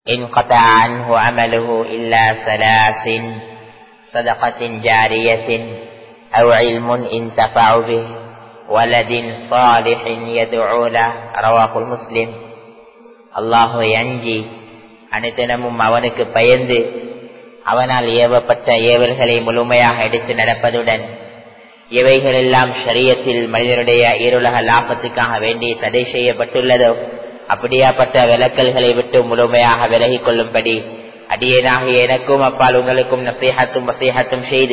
انقطع عنه عمله إلا ثلاث صدقة جارية أو علم انتفع به ولد صالح يدعو له رواه مسلم الله ينجي அனுதினமும் அவனுக்கு பயந்து அவனால் ஏவப்பட்ட ஏவல்களை முழுமையாக எடுத்து நடப்பதுடன் இவைகள் எல்லாம் ஷரியத்தில் மனிதனுடைய இருலக லாபத்துக்காக வேண்டி தடை செய்யப்பட்டுள்ளதோ அப்படியாப்பட்ட விளக்கல்களை விட்டு முழுமையாக விலகிக் கொள்ளும்படி அடியேனாக எனக்கும் அப்பால் உங்களுக்கும் நசீகத்தும் வசீகத்தும் செய்து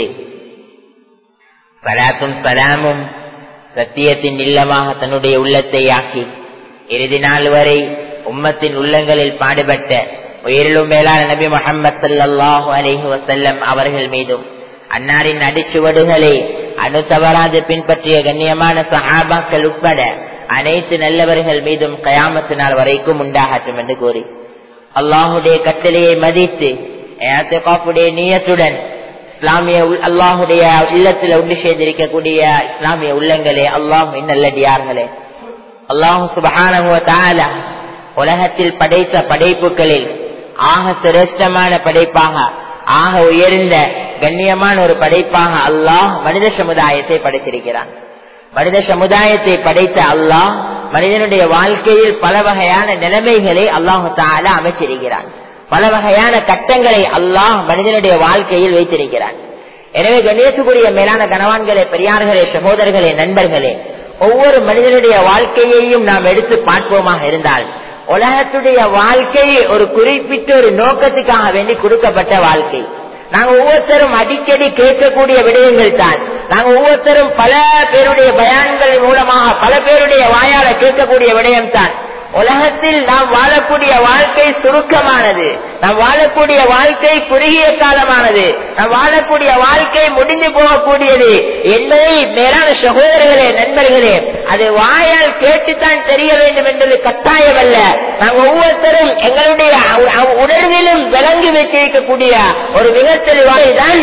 சலாத்தும் சலாமும் சத்தியத்தின் இல்லமாக தன்னுடைய உள்ளத்தை ஆக்கி இறுதி நாள் வரை உம்மத்தின் உள்ளங்களில் பாடுபட்ட உயிரிலும் மேலான நபி முகமது சல்லாஹூ அலிஹி வசல்லம் அவர்கள் மீதும் அன்னாரின் அடிச்சுவடுகளை அணு தவறாது பின்பற்றிய கண்ணியமான சஹாபாக்கள் உட்பட அனைத்து நல்லவர்கள் மீதும் கயாமத்து நாள் வரைக்கும் உண்டாகட்டும் என்று கூறி அல்லாஹுடைய கட்டளையை மதித்து ஏத்துடைய நீயத்துடன் இஸ்லாமிய அல்லாஹுடைய இல்லத்தில் உண்டு செய்திருக்கக்கூடிய இஸ்லாமிய உள்ளங்களே அல்லாஹ் நல்லடியார்களே அல்லாஹு சுபகான உலகத்தில் படைத்த படைப்புகளில் ஆக சிரேஷ்டமான படைப்பாக ஆக உயர்ந்த கண்ணியமான ஒரு படைப்பாக அல்லாஹ் மனித சமுதாயத்தை படைத்திருக்கிறான் மனித சமுதாயத்தை படைத்த அல்லாஹ் மனிதனுடைய வாழ்க்கையில் பல வகையான நிலைமைகளை அல்லாஹு தாலா அமைச்சிருக்கிறான் பல வகையான கட்டங்களை அல்லாஹ் மனிதனுடைய வாழ்க்கையில் வைத்திருக்கிறான் எனவே கணேசுக்குரிய மேலான கணவான்களே பெரியார்களே சகோதரர்களே நண்பர்களே ஒவ்வொரு மனிதனுடைய வாழ்க்கையையும் நாம் எடுத்து பார்ப்போமாக இருந்தால் உலகத்துடைய வாழ்க்கை ஒரு குறிப்பிட்ட ஒரு நோக்கத்துக்காக வேண்டி கொடுக்கப்பட்ட வாழ்க்கை நாங்க ஒவ்வொருத்தரும் அடிக்கடி கேட்கக்கூடிய விடயங்கள் தான் நாங்க ஒவ்வொருத்தரும் பல பேருடைய பயான்கள் மூலமாக பல பேருடைய வாயால கேட்கக்கூடிய விடயம் தான் உலகத்தில் நாம் வாழக்கூடிய வாழ்க்கை சுருக்கமானது நாம் வாழக்கூடிய வாழ்க்கை குறுகிய காலமானது நாம் வாழக்கூடிய வாழ்க்கை முடிந்து போகக்கூடியது என்பதை மேலான சகோதரர்களே நண்பர்களே அது வாயால் கேட்டுத்தான் தெரிய வேண்டும் என்பது கட்டாயமல்ல நாம் ஒவ்வொருத்தரும் எங்களுடைய உணர்விலும் விளங்கி வைத்திருக்கக்கூடிய ஒரு மிக தெளிவாக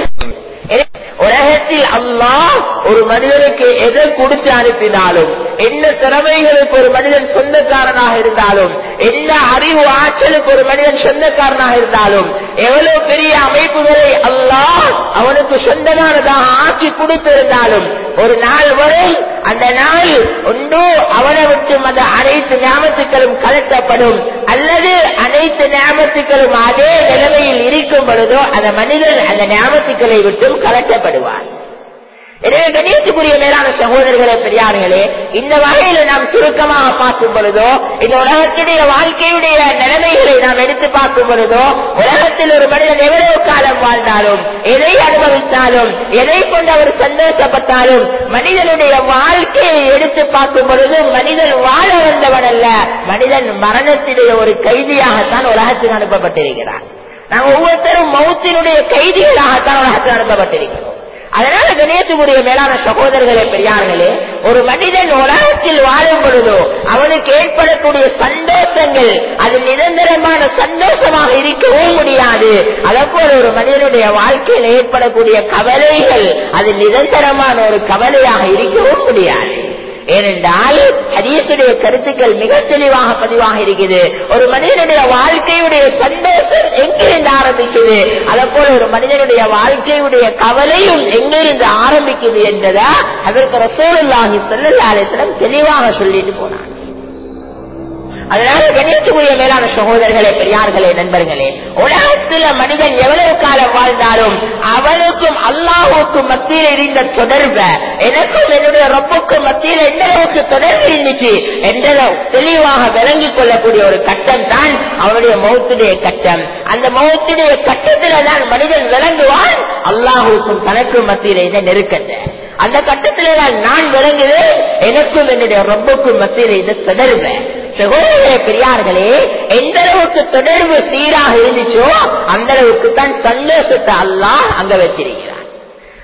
உலகத்தில் அல்லாஹ் ஒரு மனிதனுக்கு எதை கொடுத்து அனுப்பினாலும் என்ன திறமைகளுக்கு ஒரு மனிதன் சொந்தக்காரனாக இருந்தாலும் என்ன அறிவு ஆற்றலுக்கு ஒரு மனிதன் சொந்தக்காரனாக இருந்தாலும் எவ்வளவு பெரிய அமைப்புகளை அல்லாஹ் அவனுக்கு சொந்தமானதாக ஆக்கி கொடுத்திருந்தாலும் ஒரு நாள் வரும் அந்த நாள் ஒன்று அவனை விட்டு அந்த அனைத்து ஞாபகத்துக்களும் கலட்டப்படும் அல்லது அனைத்து ஞாபகத்துக்களும் அதே நிலைமையில் இருக்கும் பொழுதோ அந்த மனிதன் அந்த ஞாபகத்துக்களை விட்டும் கலட்டப்படுவார் எனவே கணியத்துக்குரிய மேலான சகோதரர்களே பெரியார்களே இந்த வகையில நாம் சுருக்கமாக பார்க்கும் பொழுதோ இந்த உலகத்துடைய வாழ்க்கையுடைய நிலைமைகளை நாம் எடுத்து பார்க்கும் பொழுதோ உலகத்தில் ஒரு மனிதன் எவ்வளவு காலம் வாழ்ந்தாலும் எதை அனுபவித்தாலும் எதை கொண்டு அவர் சந்தோஷப்பட்டாலும் மனிதனுடைய வாழ்க்கையை எடுத்து பார்க்கும் பொழுது மனிதன் வாழ வந்தவன் அல்ல மனிதன் மரணத்தினுடைய ஒரு கைதியாகத்தான் உலகத்தில் அனுப்பப்பட்டிருக்கிறார் நாம் ஒவ்வொருத்தரும் மௌத்தினுடைய கைதிகளாகத்தான் உலகத்தில் அனுப்பப்பட்டிருக்கிறோம் அதனால கணேசனுடைய மேலான சகோதரர்களே பெரியார்களே ஒரு மனிதன் உலகத்தில் வாழும் பொழுதோ அவனுக்கு ஏற்படக்கூடிய சந்தோஷங்கள் அது நிரந்தரமான சந்தோஷமாக இருக்கவும் முடியாது அதப்போல் ஒரு மனிதனுடைய வாழ்க்கையில் ஏற்படக்கூடிய கவலைகள் அது நிரந்தரமான ஒரு கவலையாக இருக்கவும் முடியாது ஏனென்றால் ஹரியத்துடைய கருத்துக்கள் மிக தெளிவாக பதிவாக இருக்குது ஒரு மனிதனுடைய வாழ்க்கையுடைய சந்தோஷம் எங்கிருந்து ஆரம்பிக்குது அதை போல ஒரு மனிதனுடைய வாழ்க்கையுடைய கவலையும் எங்கிருந்து ஆரம்பிக்குது என்பதா அதற்கு ரசோல்லாஹி செல்லல்லாரிடம் தெளிவாக சொல்லிட்டு போனான் அதனால கணியத்துக்குரிய மேலான சகோதரர்களே பெரியார்களே நண்பர்களே உலகத்துல மனிதன் எவ்வளவு காலம் வாழ்ந்தாலும் அவனுக்கும் அல்லாஹுக்கும் மத்தியில் இருந்த தொடர்பு எனக்கும் என்னுடைய ரொப்புக்கும் மத்தியில் எந்த அளவுக்கு தொடர்பு இருந்துச்சு என்ற தெளிவாக விளங்கிக் கொள்ளக்கூடிய ஒரு கட்டம் தான் அவனுடைய மௌத்துடைய கட்டம் அந்த மௌத்துடைய கட்டத்துல தான் மனிதன் விளங்குவான் அல்லாஹுக்கும் தனக்கும் மத்தியில் இந்த நெருக்கத்தை அந்த கட்டத்தில் நான் விளங்குவேன் எனக்கும் என்னுடைய ரொம்பக்கும் மத்தியில் இந்த தொடர்பு சகோதரர்களே பெரியார்களே எந்த அளவுக்கு தொடர்பு சீராக இருந்துச்சோ அந்த அளவுக்கு தான் சந்தோஷத்தை அல்லாஹ் அங்க வச்சிருக்கிறார்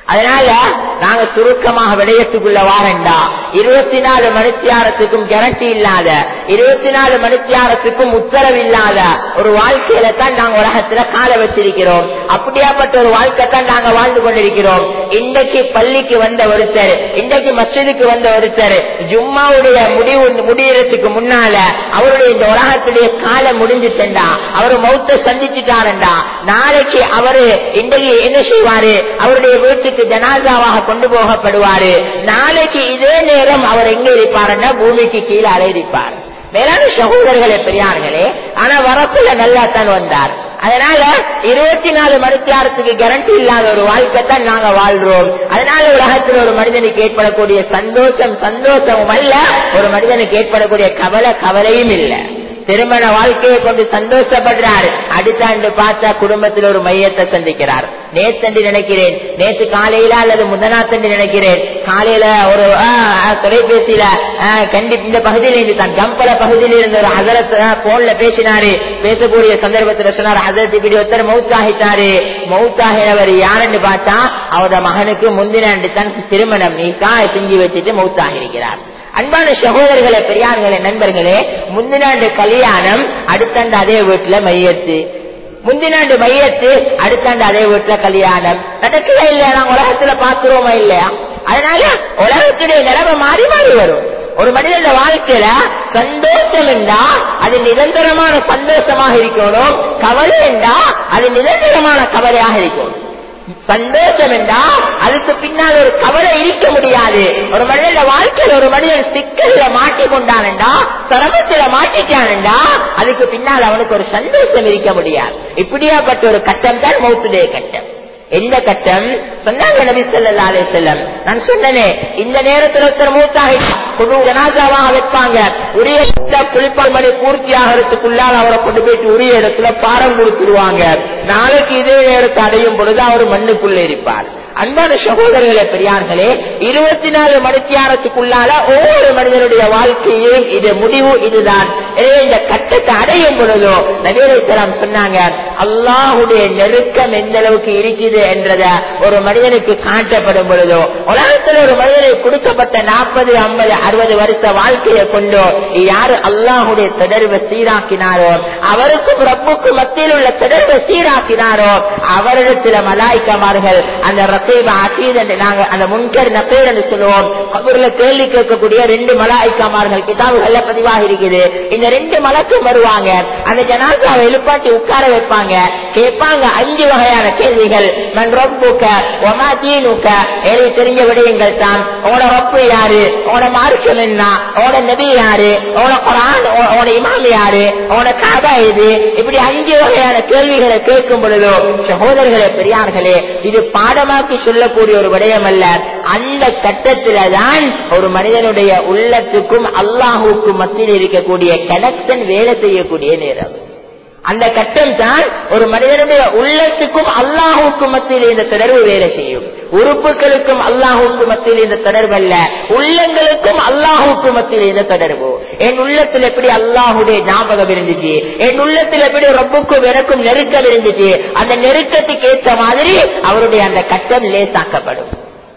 அதனால நாங்க சுருக்கமாக விடயத்துக்குள்ள வாரண்டா இருபத்தி நாலு மணித்தியாரத்துக்கும் கேரண்டி இல்லாத இருபத்தி நாலு மணித்தியாரத்துக்கும் உத்தரவு இல்லாத ஒரு வாழ்க்கையில தான் நாங்க உலகத்துல கால வச்சிருக்கிறோம் அப்படியாப்பட்ட ஒரு வாழ்க்கை தான் நாங்க வாழ்ந்து கொண்டிருக்கிறோம் இன்றைக்கு பள்ளிக்கு வந்த ஒருத்தர் இன்றைக்கு மஸ்ஜிதுக்கு வந்த ஒருத்தர் ஜும்மாவுடைய முடிவு முடியறதுக்கு முன்னால அவருடைய இந்த உலகத்துடைய காலம் முடிஞ்சிட்டா அவர் மௌத்த சந்திச்சுட்டாருண்டா நாளைக்கு அவரு இன்றைக்கு என்ன செய்வாரு அவருடைய வீட்டுக்கு ஜனாதாவாக கொண்டு போகப்படுவாரு நாளைக்கு இதே நேரம் அவர் எங்க இருப்பாருன்னா பூமிக்கு கீழே அலையிருப்பார் மேலான சகோதரர்களே பெரியார்களே ஆனா வரக்குள்ள நல்லா தான் வந்தார் அதனால இருபத்தி நாலு மணித்தியாரத்துக்கு கேரண்டி இல்லாத ஒரு வாழ்க்கை தான் நாங்க வாழ்றோம் அதனால உலகத்தில் ஒரு மனிதனுக்கு ஏற்படக்கூடிய சந்தோஷம் சந்தோஷமும் அல்ல ஒரு மனிதனுக்கு ஏற்படக்கூடிய கவலை கவலையும் இல்லை திருமண வாழ்க்கையை கொண்டு சந்தோஷப்படுறார் அடுத்த ஆண்டு பார்த்தா குடும்பத்தில் ஒரு மையத்தை சந்திக்கிறார் நேத்தண்டு நினைக்கிறேன் நேற்று காலையில அல்லது முதனாத்தண்டு நினைக்கிறேன் காலையில ஒரு தொலைபேசியில கண்டிப்பா இந்த பகுதியில இருந்து தான் கம்பல பகுதியில் இருந்த ஒரு ஹசரத் போன்ல பேசினாரு பேசக்கூடிய சந்தர்ப்பத்தில் சொன்னார் ஹசரத் இப்படி ஒருத்தர் மௌத்தாகிட்டாரு மௌத்தாகினவர் யாருன்னு பார்த்தா அவரோட மகனுக்கு முந்தின ஆண்டு தான் திருமணம் நீக்கா செஞ்சு வச்சுட்டு மௌத்தாகி இருக்கிறார் அன்பான சகோதரர்களே பெரியார்களே நண்பர்களே முந்தினாண்டு கல்யாணம் அடுத்தாண்டு அதே வீட்டுல மையத்து முந்தினாண்டு மையத்து அடுத்தாண்டு அதே வீட்டுல கல்யாணம் நடக்கவே இல்லையா நாங்க உலகத்துல பாக்குறோமா இல்லையா அதனால உலகத்துடைய நிலைமை மாறி மாறி வரும் ஒரு மனிதன வாழ்க்கையில சந்தோஷம் என்றா அது நிரந்தரமான சந்தோஷமாக இருக்கணும் கவலை என்றா அது நிரந்தரமான கவலையாக இருக்கணும் சந்தோஷம் என்றா அதுக்கு பின்னால் ஒரு கவலை இருக்க முடியாது ஒரு மனிதன வாழ்க்கையில் ஒரு மனிதன் சிக்கல்ல மாட்டி கொண்டானண்டா சிரமத்துல மாட்டிட்டானண்டா அதுக்கு பின்னால் அவனுக்கு ஒரு சந்தோஷம் இருக்க முடியாது இப்படியாப்பட்ட ஒரு கட்டம் தான் மௌத்துடைய கட்டம் எந்த கட்டம் சொன்னாங்க நபி சொல்லா அலே செல்லம் நான் சொன்னனே இந்த நேரத்தில் ஒருத்தர் மூத்தாகி குழு ஜனாதாவாக வைப்பாங்க உரிய குளிப்பால் மணி பூர்த்தி ஆகிறதுக்குள்ளால் அவரை கொண்டு போயிட்டு உரிய இடத்துல பாரம் கொடுத்துருவாங்க நாளைக்கு இதே நேரத்தை அடையும் பொழுது அவர் மண்ணுக்குள்ள இருப்பார் அன்பான சகோதரர்களே பெரியார்களே இருபத்தி நாலு மணித்தியாரத்துக்குள்ளால ஒவ்வொரு மனிதனுடைய வாழ்க்கையும் இது முடிவு இதுதான் எனவே இந்த கட்டத்தை அடையும் பொழுதோ நவீனம் சொன்னாங்க அல்லாஹுடைய நெருக்கம் எந்த அளவுக்கு இருக்குது என்றத ஒரு மனிதனுக்கு காட்டப்படும் பொழுதோ உலகத்தில் ஒரு மனிதனுக்கு கொடுக்கப்பட்ட நாற்பது ஐம்பது அறுபது வருஷ வாழ்க்கையை கொண்டோ யாரு அல்லாஹுடைய தொடர்பை சீராக்கினாரோ அவருக்கும் ரப்புக்கும் மத்தியில் உள்ள தொடர்பை சீராக்கினாரோ அவரிடத்துல மலாய்க்கமார்கள் அந்த ரசீப அசீத் என்று நாங்க அந்த முன்கர் நக்கீர் என்று சொல்லுவோம் கபூர்ல கேள்வி கேட்கக்கூடிய ரெண்டு மலாய்க்கமார்கள் கிதாபுகள்ல பதிவாக இருக்குது இந்த ரெண்டு மலக்கும் வருவாங்க அந்த ஜனாசாவை எழுப்பாட்டி உட்கார வைப்பாங்க கேட்பாங்க அஞ்சு வகையான கேள்விகள் மண் ரொப்புக்க ஒமா தீனுக்க எனக்கு தெரிஞ்ச விடயங்கள் தான் உங்களோட ரப்பு யாரு உங்களோட மார்க்கம் என்ன உங்களோட நபி யாரு உங்களோட குரான் உங்களோட இமாம் யாரு உங்களோட காபா இது இப்படி அஞ்சு வகையான கேள்விகளை கேட்கும் பொழுதோ சகோதரர்களே பெரியார்களே இது பாடமாக்கி சொல்லக்கூடிய ஒரு விடயம் அல்ல அந்த கட்டத்தில தான் ஒரு மனிதனுடைய உள்ளத்துக்கும் அல்லாஹுக்கும் மத்தியில் இருக்கக்கூடிய கனெக்ஷன் வேலை செய்யக்கூடிய நேரம் அந்த கட்டம் தான் ஒரு மனிதனுடைய உள்ளத்துக்கும் அல்லாஹுக்கும் மத்தியில் இந்த தொடர்பு வேலை செய்யும் உறுப்புகளுக்கும் அல்லாஹுக்கும் மத்தியில் இந்த தொடர்பு அல்ல உள்ளங்களுக்கும் அல்லாஹுக்கும் மத்தியில் இந்த தொடர்பு என் உள்ளத்தில் எப்படி அல்லாஹுடைய ஞாபகம் இருந்துச்சு என் உள்ளத்தில் எப்படி ரொம்பக்கும் எனக்கும் நெருக்கம் இருந்துச்சு அந்த நெருக்கத்துக்கு ஏற்ற மாதிரி அவருடைய அந்த கட்டம் லேசாக்கப்படும்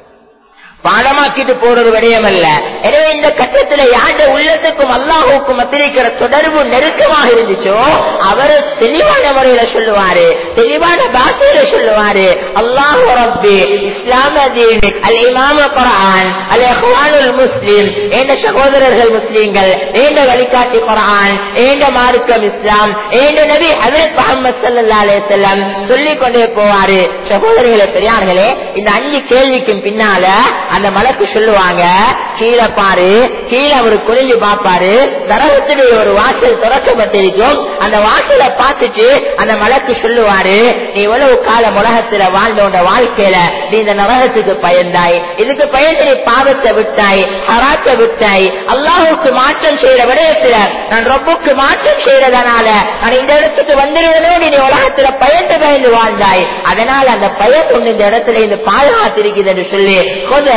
பாடமாக்கிட்டு போறது விடயம் அல்ல எனவே இந்த கட்டத்துல யாருடைய உள்ளத்துக்கும் அல்லாஹுக்கும் மத்திரிக்கிற தொடர்பு நெருக்கமாக இருந்துச்சோ அவர் தெளிவான முறையில சொல்லுவாரு தெளிவான பாஷையில சொல்லுவாரு அல்லாஹு ரப்பி இஸ்லாம் அல் இமாம குரான் அல் அஹ்வானுல் முஸ்லிம் ஏண்ட சகோதரர்கள் முஸ்லீம்கள் ஏண்ட வழிகாட்டி குரான் ஏண்ட மார்க்கம் இஸ்லாம் ஏண்ட நபி ஹசரத் முகமது சல்லா அலையம் சொல்லிக் கொண்டே போவாரு சகோதரர்களே பெரியார்களே இந்த அஞ்சு கேள்விக்கும் பின்னால அந்த மலைக்கு சொல்லுவாங்க கீழே பாரு கீழே அவரு குனிஞ்சு பார்ப்பாரு நரகத்துடைய ஒரு வாசல் திறக்கப்பட்டிருக்கும் அந்த வாசலை பார்த்துட்டு அந்த மலைக்கு சொல்லுவாரு நீ எவ்வளவு காலம் உலகத்துல வாழ்ந்தோட வாழ்க்கையில நீ இந்த நரகத்துக்கு பயந்தாய் இதுக்கு பயந்து நீ பாவத்தை விட்டாய் ஹராத்தை விட்டாய் அல்லாஹுக்கு மாற்றம் செய்யற விடயத்துல நான் ரொம்புக்கு மாற்றம் செய்யறதுனால நான் இந்த இடத்துக்கு வந்துடுவதோ நீ உலகத்துல பயந்து பயந்து வாழ்ந்தாய் அதனால அந்த பயம் ஒண்ணு இந்த இடத்துல இந்த பாதுகாத்திருக்குது என்று சொல்லி கொஞ்சம்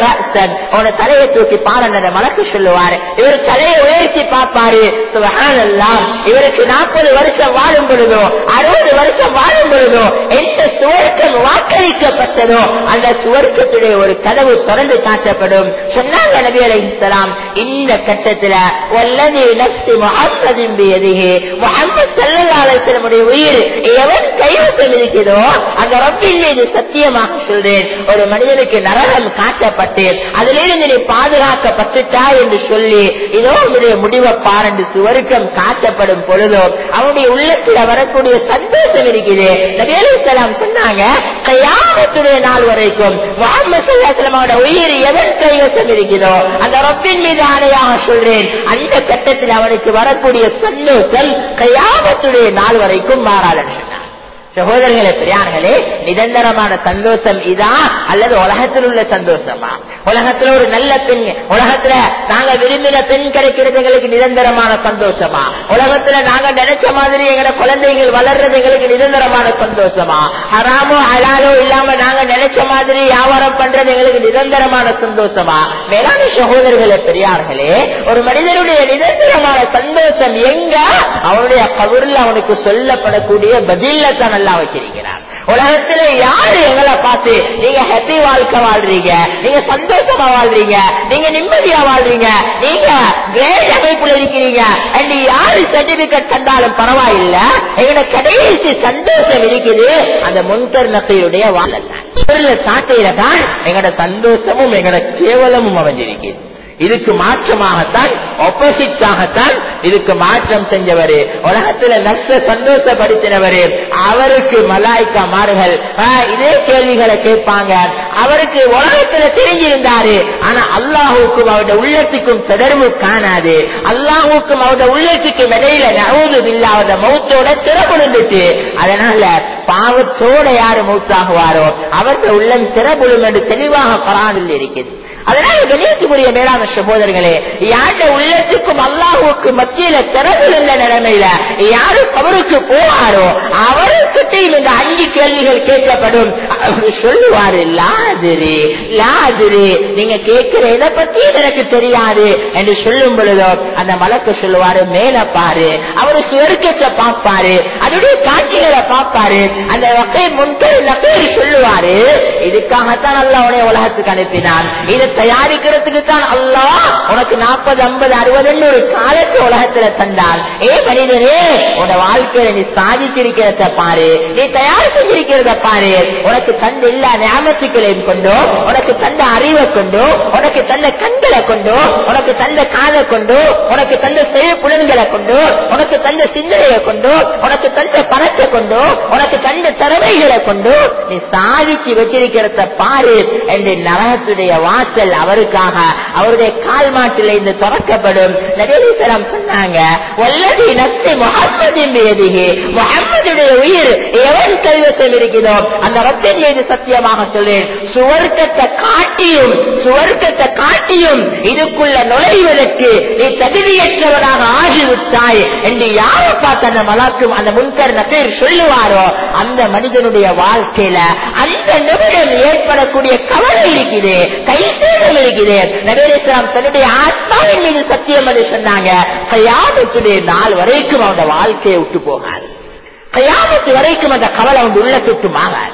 ரஅசன் உன தலையை தூக்கி பாருங்க மலக்கு சொல்லுவாரு இவர் தலையை உயர்த்தி பார்ப்பாரு சுபஹானல்லாஹ் இவருக்கு நாற்பது வருஷம் வாழும் பொழுதோ அறுபது வருஷம் வாழும் பொழுதோ எந்த சுவர்க்கம் வாக்களிக்கப்பட்டதோ அந்த சுவர்க்கத்துடைய ஒரு கதவு திறந்து காட்டப்படும் சொன்னாங்க நபி அலைஹிஸ்ஸலாம் இந்த கட்டத்துல வல்லதி நஃப்சி முஹம்மதின் பியதிஹி முஹம்மது ஸல்லல்லாஹு அலைஹி வஸல்லமுடைய உயிர் எவன் கைவசம் இருக்கிறதோ அந்த ரப்பின் மீது சத்தியமாக சொல்றேன் ஒரு மனிதனுக்கு நரகம் காட்டப்பட்டு அதிலிருந்து நீ பாதுகாக்கப்பட்டுட்டா என்று சொல்லி இதோ உன்னுடைய முடிவை பாரண்டு சுவருக்கம் காட்டப்படும் பொழுதோ அவனுடைய உள்ளத்தில் வரக்கூடிய சந்தோஷம் இருக்குது நபியலாம் சொன்னாங்க கையாமத்துடைய நாள் வரைக்கும் முகமது அவனோட உயிர் எவன் கைவசம் இருக்கிறதோ அந்த ரப்பின் மீது ஆணையாக சொல்றேன் அந்த கட்டத்தில் அவனுக்கு வரக்கூடிய சந்தோஷம் கையாமத்துடைய நாள் வரைக்கும் மாறாதுன்னு சொன்னார் சகோதரர்களே பெரியார்களே நிரந்தரமான சந்தோஷம் இதா அல்லது உலகத்தில் உள்ள சந்தோஷமா உலகத்துல ஒரு நல்ல பெண் உலகத்துல நாங்க விரும்பின பெண் கிடைக்கிறது எங்களுக்கு நிரந்தரமான சந்தோஷமா உலகத்துல நாங்க நினைச்ச மாதிரி எங்களோட குழந்தைகள் வளர்றது எங்களுக்கு நிரந்தரமான சந்தோஷமா ஹராமோ ஹலாலோ இல்லாம நாங்க நினைச்ச மாதிரி வியாபாரம் பண்றது எங்களுக்கு நிரந்தரமான சந்தோஷமா மேலான சகோதரர்களே பெரியார்களே ஒரு மனிதனுடைய நிரந்தரமான சந்தோஷம் எங்க அவனுடைய கபூர்ல அவனுக்கு சொல்லப்படக்கூடிய பதில தான் நல்லா வச்சிருக்கிறார் உலகத்துல யாரு எங்களை பார்த்து நீங்க ஹாப்பி வாழ்க்கை வாழ்றீங்க நீங்க சந்தோஷமா வாழ்றீங்க நீங்க நிம்மதியா வாழ்றீங்க நீங்க கிரேட் அமைப்புல இருக்கிறீங்க அண்ட் யாரு சர்டிபிகேட் தந்தாலும் பரவாயில்ல எங்களோட கடைசி சந்தோஷம் இருக்குது அந்த முன்கர் நசையுடைய வாழல் சாட்டையில தான் எங்களோட சந்தோஷமும் எங்களோட கேவலமும் அமைஞ்சிருக்குது இதுக்கு மாற்றமாகத்தான் ஆப்போசிட்டாகத்தான் இதுக்கு மாற்றம் செஞ்சவரு உலகத்துல நஷ்ட சந்தோஷப்படுத்தினவரு அவருக்கு மலாய்க்கா மாறுகள் இதே கேள்விகளை கேட்பாங்க அவருக்கு உலகத்துல தெரிஞ்சிருந்தாரு ஆனா அல்லாஹுக்கும் அவருடைய உள்ளத்துக்கும் தொடர்பு காணாது அல்லாஹுக்கும் அவருடைய உள்ளத்துக்கும் இடையில நவுது இல்ல அவருடைய மௌத்தோட திறப்படுந்துட்டு அதனால பாவத்தோட யாரு மௌத்தாகுவாரோ அவருடைய உள்ளம் திறப்படும் என்று தெளிவாக பராதில் இருக்குது அதனால கணியத்துக்குரிய மேலான சகோதரர்களே யாருடைய உள்ளத்துக்கும் அல்லாஹுக்கு மத்தியில திறகு என்ற நிலைமையில யாரு கபருக்கு போவாரோ அவருக்கிட்டையும் இந்த அஞ்சு கேள்விகள் கேட்கப்படும் அவர் சொல்லுவாரு லாதிரி லாதிரி நீங்க கேட்கிற இதை பத்தி எனக்கு தெரியாது என்று சொல்லும் பொழுதோ அந்த மலக்கு சொல்லுவாரு மேல பாரு அவரு சுவர்க்கத்தை பார்ப்பாரு அதோடைய காட்சிகளை பார்ப்பாரு அந்த வகை முன்கை நகர் சொல்லுவாரு இதுக்காகத்தான் அல்ல உடைய உலகத்துக்கு அனுப்பினான் இதை தயாரிக்கிறதுக்கு தான் அல்லா உனக்கு நாற்பது ஐம்பது அறுபதுன்னு ஒரு காலத்து உலகத்துல தந்தால் ஏ மனிதனே உன வாழ்க்கையில நீ சாதிச்சிருக்கிறத பாரு நீ தயார் செஞ்சிருக்கிறத பாரு உனக்கு தந்த எல்லா ஞாபகங்களையும் கொண்டோ உனக்கு தந்த அறிவை கொண்டோ உனக்கு தந்த கண்களை கொண்டோ உனக்கு தந்த காதை கொண்டோ உனக்கு தந்த செழு புலன்களை கொண்டோ உனக்கு தந்த சிந்தனையை கொண்டோ உனக்கு தந்த பணத்தை கொண்டோ உனக்கு தந்த திறமைகளை கொண்டோ நீ சாதிச்சு வச்சிருக்கிறத பாரு என்று நரகத்துடைய வாசல் அவருக்காக அவருடைய கால் மாட்டில் இருந்து திறக்கப்படும் நபீசரம் சொன்னாங்க வல்லதி நப்சி முகம்மதின் மீதிகி முகம்மதுடைய உயிர் எவன் கைவசம் இருக்கிறதோ அந்த ரத்தின் மீது சத்தியமாக சொல்லேன் சுவர்க்கத்தை காட்டியும் சுவர்க்கத்தை காட்டியும் இதுக்குள்ள நுழைவதற்கு நீ தகுதியற்றவனாக ஆகிவிட்டாய் என்று யாரை பார்த்து அந்த மலாக்கும் அந்த முன்கர் நபீர் சொல்லுவாரோ அந்த மனிதனுடைய வாழ்க்கையில அந்த நிமிடம் ஏற்படக்கூடிய கவலை இருக்குது கை சேதம் இருக்குது நபீரேஸ்வரம் தன்னுடைய ஆத்மாவின் மீது சத்தியம் என்று சொன்னாங்க கையாமத்துடைய நாள் வரைக்கும் அவனோட வாழ்க்கையை விட்டு போகாது கையாமத்து வரைக்கும் அந்த கவலை அவன் உள்ள தொட்டுமாகாது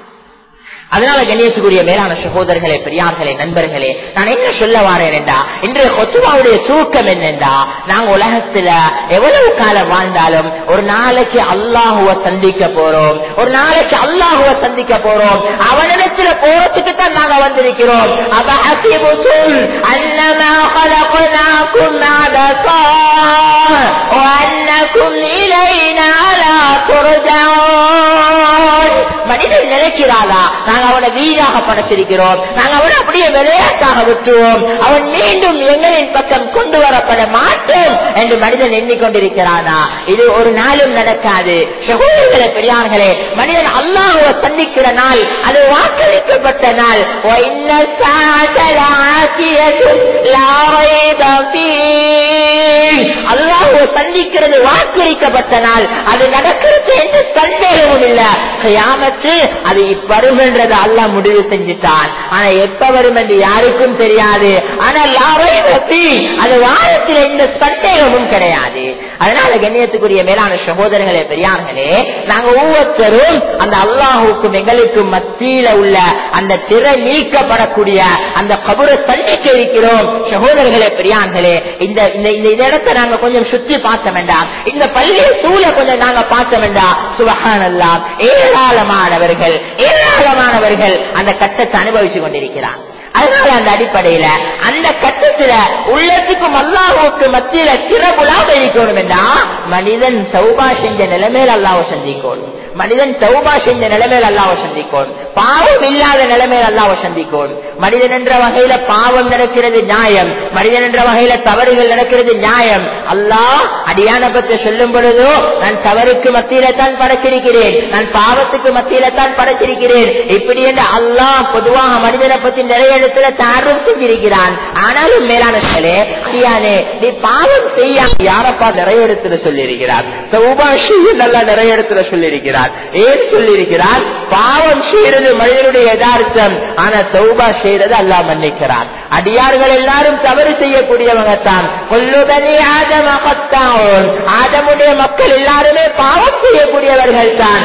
அதனால கணேசுக்குரிய மேலான சகோதரர்களே பெரியார்களே நண்பர்களே நான் என்ன சொல்ல வாரேன் என்றா இன்றைய கொத்துவாவுடைய சூக்கம் என்னென்றா நாங்க உலகத்துல எவ்வளவு காலம் வாழ்ந்தாலும் ஒரு நாளைக்கு அல்லாஹுவ சந்திக்க போறோம் ஒரு நாளைக்கு அல்லாஹுவ சந்திக்க போறோம் அவனிடத்துல போறதுக்கு தான் நாங்க வந்திருக்கிறோம் அப்ப ஹசிபுத்தும் அன்னமா خلقناكم عبثا وأنكم إلينا لا ترجعون மனிதன் நினைக்கிறாளா நாங்க அவனை வீடாக படைச்சிருக்கிறோம் நாங்க அவனை அப்படியே விளையாட்டாக விட்டுவோம் அவன் மீண்டும் எங்களின் பக்கம் கொண்டு வரப்பட மாட்டோம் என்று மனிதன் எண்ணிக்கொண்டிருக்கிறானா இது ஒரு நாளும் நடக்காது சகோதரர்களே பெரியார்களே மனிதன் அல்லாஹுவ சந்திக்கிற நாள் அது வாக்களிக்கப்பட்ட நாள் وَإِنَّ السَّاعَةَ لَآتِيَةٌ لَا رَيْبَ فِيهِ அல்லாஹுவ சந்திக்கிறது வாக்களிக்கப்பட்ட நாள் அது நடக்கிறது என்று சந்தேகமும் சந்தேகம் இல்ல கியாமத்து அது வருமென்றதை அல்லாஹ் முடிவு செஞ்சுட்டான் ஆனா எப்ப வரும் என்று யாருக்கும் தெரியாது ஆனால் யாரை பற்றி அது வாரத்தில் எந்த சந்தேகமும் கிடையாது அதனால கண்ணியத்துக்குரிய மேலான சகோதரர்களே பெரியார்களே நாங்க ஒவ்வொருத்தரும் அந்த அல்லாஹுக்கும் எங்களுக்கும் மத்தியில உள்ள அந்த திரை நீக்கப்படக்கூடிய அந்த கபரை சந்திக்க இருக்கிறோம் சகோதரர்களே பெரியார்களே இந்த இந்த இந்த இந்த இடத்தை நாங்க கொஞ்சம் சுத்தி பார்த்த வேண்டாம் இந்த பள்ளியை சூழ கொஞ்சம் நாங்க பார்த்த வேண்டாம் சுபகானல்லாம் ஏராளமானவர்கள் ஏராளமானவர்கள் அந்த கட்டத்தை அனுபவிச்சு கொண்டிருக்கிறார் அதனால அந்த அடிப்படையில அந்த கட்டத்துல உள்ளத்துக்கும் அல்லாஹுக்கு மத்தியில சிறப்புலாக இருக்கணும் என்றா மனிதன் சௌபா செஞ்ச நிலைமையில் அல்லாஹ் சந்திக்கணும் மனிதன் சௌபா செஞ்ச நிலைமையில் அல்லாஹ் சந்திக்கணும் பாவம் இல்லாத நிலைமையில் அல்லாஹ் சந்திக்கணும் மனிதன் என்ற வகையில பாவம் நடக்கிறது நியாயம் மனிதன் என்ற வகையில தவறுகள் நடக்கிறது நியாயம் அல்லாஹ் அடியான பற்றி சொல்லும் பொழுதோ நான் தவறுக்கு மத்தியில தான் படைச்சிருக்கிறேன் நான் பாவத்துக்கு மத்தியில தான் படைச்சிருக்கிறேன் இப்படி என்று அல்லாஹ் பொதுவாக மனிதனை பத்தி நிறைய இடத்துல தார்வம் செஞ்சிருக்கிறான் ஆனாலும் மேலான சொல்லே அடியானே நீ பாவம் செய்ய யாரப்பா நிறைய இடத்துல சொல்லியிருக்கிறார் சௌபாஷியும் நல்லா நிறைய இடத்துல சொல்லியிருக்கிறார் ஏன் சொல்லியிருக்கிறார் பாவம் செய்யறது மனிதனுடைய யதார்த்தம் ஆனா சௌபா செய்யறது அல்லா மன்னிக்கிறான் அடியார்கள் எல்லாரும் தவறு செய்யக்கூடியவங்க தான் கொல்லுதனி ஆதம கத்தாவோன் ஆதமுடைய மக்கள் எல்லாருமே பாவம் செய்யக்கூடியவர்கள் தான்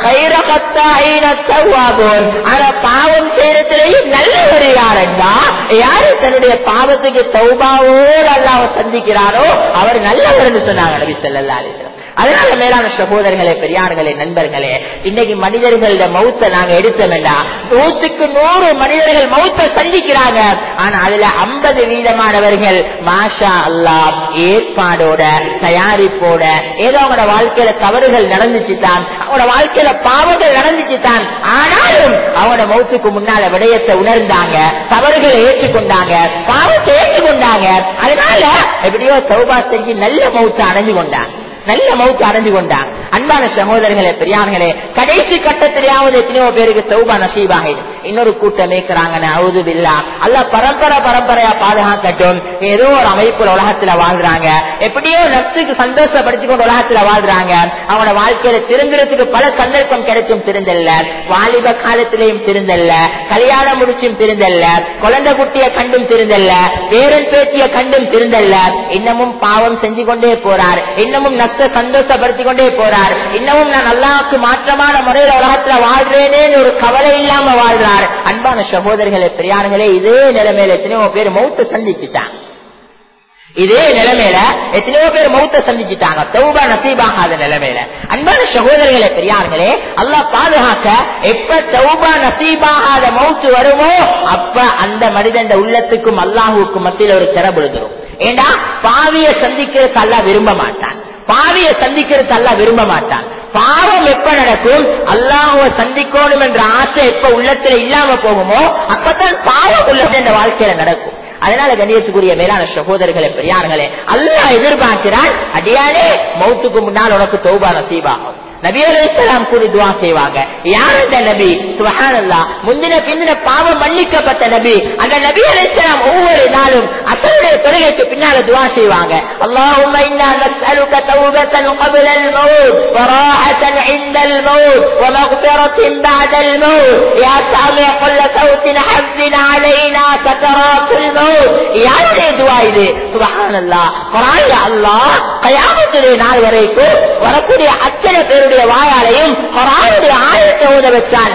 ஆனா பாவம் செய்யறதுலையும் நல்லவர் யாருண்டா யாரு தன்னுடைய பாவத்துக்கு சௌபாவோடு அல்லாஹ் சந்திக்கிறாரோ அவர் நல்லவர் சொன்னாங்க நபி சொல்லா அதனால மேலான சகோதரர்களே பெரியார்களே நண்பர்களே இன்னைக்கு மனிதர்கள மௌத்த நாங்க எடுத்த வேண்டாம் நூத்துக்கு நூறு மனிதர்கள் மௌத்த சந்திக்கிறாங்க ஆனா அதுல ஐம்பது வீதமானவர்கள் மாஷா அல்லா ஏற்பாடோட தயாரிப்போட ஏதோ அவங்களோட வாழ்க்கையில தவறுகள் நடந்துச்சு தான் அவங்களோட வாழ்க்கையில பாவங்கள் நடந்துச்சு தான் ஆனாலும் அவங்களோட மௌத்துக்கு முன்னால விடயத்தை உணர்ந்தாங்க தவறுகளை ஏற்றுக்கொண்டாங்க பாவத்தை ஏற்றுக்கொண்டாங்க அதனால எப்படியோ சௌபா செஞ்சு நல்ல மௌத்தை அடைஞ்சு கொண்டாங்க நல்ல மௌத்து அடைஞ்சு கொண்டாங்க அன்பான சகோதரர்களே பெரியார்களே கடைசி கட்டத்திலேயாவது எத்தனையோ பேருக்கு சௌபா நசீபாக இன்னொரு கூட்டம் மேய்க்கிறாங்க அவுது இல்லா அல்ல பரம்பரை பரம்பரையா பாதுகாக்கட்டும் ஏதோ ஒரு அமைப்புல உலகத்துல வாழ்றாங்க எப்படியோ நப்சுக்கு சந்தோஷப்படுத்திக் கொண்டு உலகத்துல வாழ்றாங்க அவனோட வாழ்க்கையில திருந்துறதுக்கு பல சந்தர்ப்பம் கிடைச்சும் திருந்தல்ல வாலிப காலத்திலையும் திருந்தல்ல கல்யாணம் முடிச்சும் திருந்தல்ல குழந்தை குட்டிய கண்டும் திருந்தல்ல பேரன் பேத்திய கண்டும் திருந்தல்ல இன்னமும் பாவம் செஞ்சு கொண்டே போறார் இன்னமும் நஷ்ட சந்தோஷப்படுத்திக் கொண்டே போறார் இன்னமும் நான் அல்லாவுக்கு மாற்றமான முறையில் உலகத்துல வாழ்றேனே ஒரு கவலை இல்லாம வாழ்றார் அன்பான சகோதரர்களே பெரியார்களே இதே நிலைமையில எத்தனையோ பேர் மௌத்த சந்திச்சுட்டாங்க இதே நிலைமையில எத்தனையோ பேர் மௌத்த சந்திச்சுட்டாங்க தௌபா நசீபாகாத நிலைமையில அன்பான சகோதரர்களே பெரியார்களே அல்லா பாதுகாக்க எப்ப தௌபா நசீபாகாத மௌத்து வருமோ அப்ப அந்த மனிதன் உள்ளத்துக்கும் அல்லாஹுக்கும் மத்தியில் ஒரு திற விழுந்துரும் ஏண்டா பாவிய சந்திக்கிறதுக்கு அல்லா விரும்ப மாட்டான் பாவிய சந்திக்கிறது அல்ல விரும்ப மாட்டான் பாவம் எப்ப நடக்கும் அல்லாஹுவ சந்திக்கணும் என்ற ஆசை எப்ப உள்ளத்துல இல்லாம போகுமோ அப்பதான் பாவம் உள்ளது என்ற வாழ்க்கையில நடக்கும் அதனால கண்ணியத்துக்குரிய மேலான சகோதரர்களே பெரியார்களே அல்லா எதிர்பார்க்கிறான் அடியானே மௌத்துக்கு முன்னால் உனக்கு தௌபா நசீபாகும் நபி அலையாம் கூறி துவா செய்வாங்க யார் அந்த நபி சுஹானல்லா முந்தின பிந்தின பாவம் மன்னிக்கப்பட்ட நபி அந்த நபி அலையாம் ஒவ்வொரு நாளும் அசலுடைய தொழுகைக்கு பின்னால துவா செய்வாங்க اللهم إنا نسألك توبة قبل الموت وراحة عند الموت ومغفرة بعد الموت يا سامع كل صوت حزن علينا سكرات الموت யாருடைய துவா இது சுபஹானல்லா குரான்ல அல்லாஹ் கயாமத்துடைய நாள் வரைக்கும் வரக்கூடிய அத்தனை பேருடைய வாயாலையும் குரானுடைய ஆயத்தை ஓத வச்சான்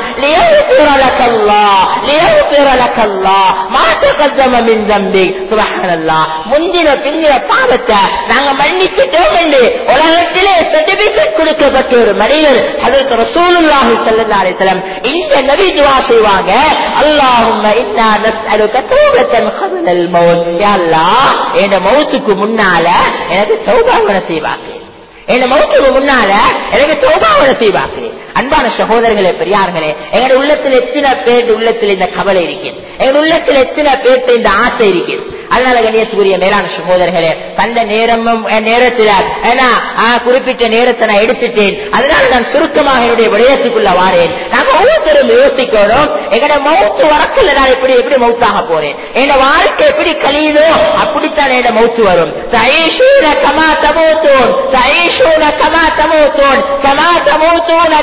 முந்தின பிந்தின பாவத்தை நாங்க மன்னிச்சுட்டோம் என்று உலகத்திலே சர்டிபிகேட் கொடுக்கப்பட்ட ஒரு மனிதர் அதற்கு ரசூலுல்லாஹி ஸல்லல்லாஹு அலைஹி வஸல்லம் இந்த நபி துஆ செய்வாங்க அல்லாஹும்ம இன்னா நஸ்அலுக தௌபத்தன் கபலல் மௌத் யா அல்லாஹ் என் மௌத்துக்கு முன்னால எனக்கு தௌபாவை நசீபாக்கு என் மௌத்துக்கு முன்னால எனக்கு தௌபாவை நசீபாக்கு அன்பான சகோதரர்களே பெரியார்களே எங்களுடைய உள்ளத்தில் எத்தனை பேர் உள்ளத்தில் இந்த கவலை இருக்கு எங்கள் உள்ளத்தில் எத்தனை பேர்த்து இந்த ஆசை இருக்கு அதனால கண்ணியத்துக்குரிய மேலான சகோதரர்களே கண்ட நேரமும் அஹ், நேரத்துல ஏன்னா ஆஹ், குறிப்பிட்ட நேரத்தை நான் எடுத்துட்டேன் அதனால நான் சுருக்கமாக என்னுடைய விடயத்துக்குள்ள வாரேன் நாங்க ஒவ்வொருத்தரும் யோசிக்கணும் எங்கட மௌத்து வரக்கல நான் எப்படி எப்படி மௌத்தாக போறேன் என் வாழ்க்கை எப்படி கழியுதோ அப்படித்தான் என் மௌத்து வரும் தயேஷூன கமா தமோத்தோன் தயேஷூன கமா தமோத்தோன் கமா தமோத்தோன்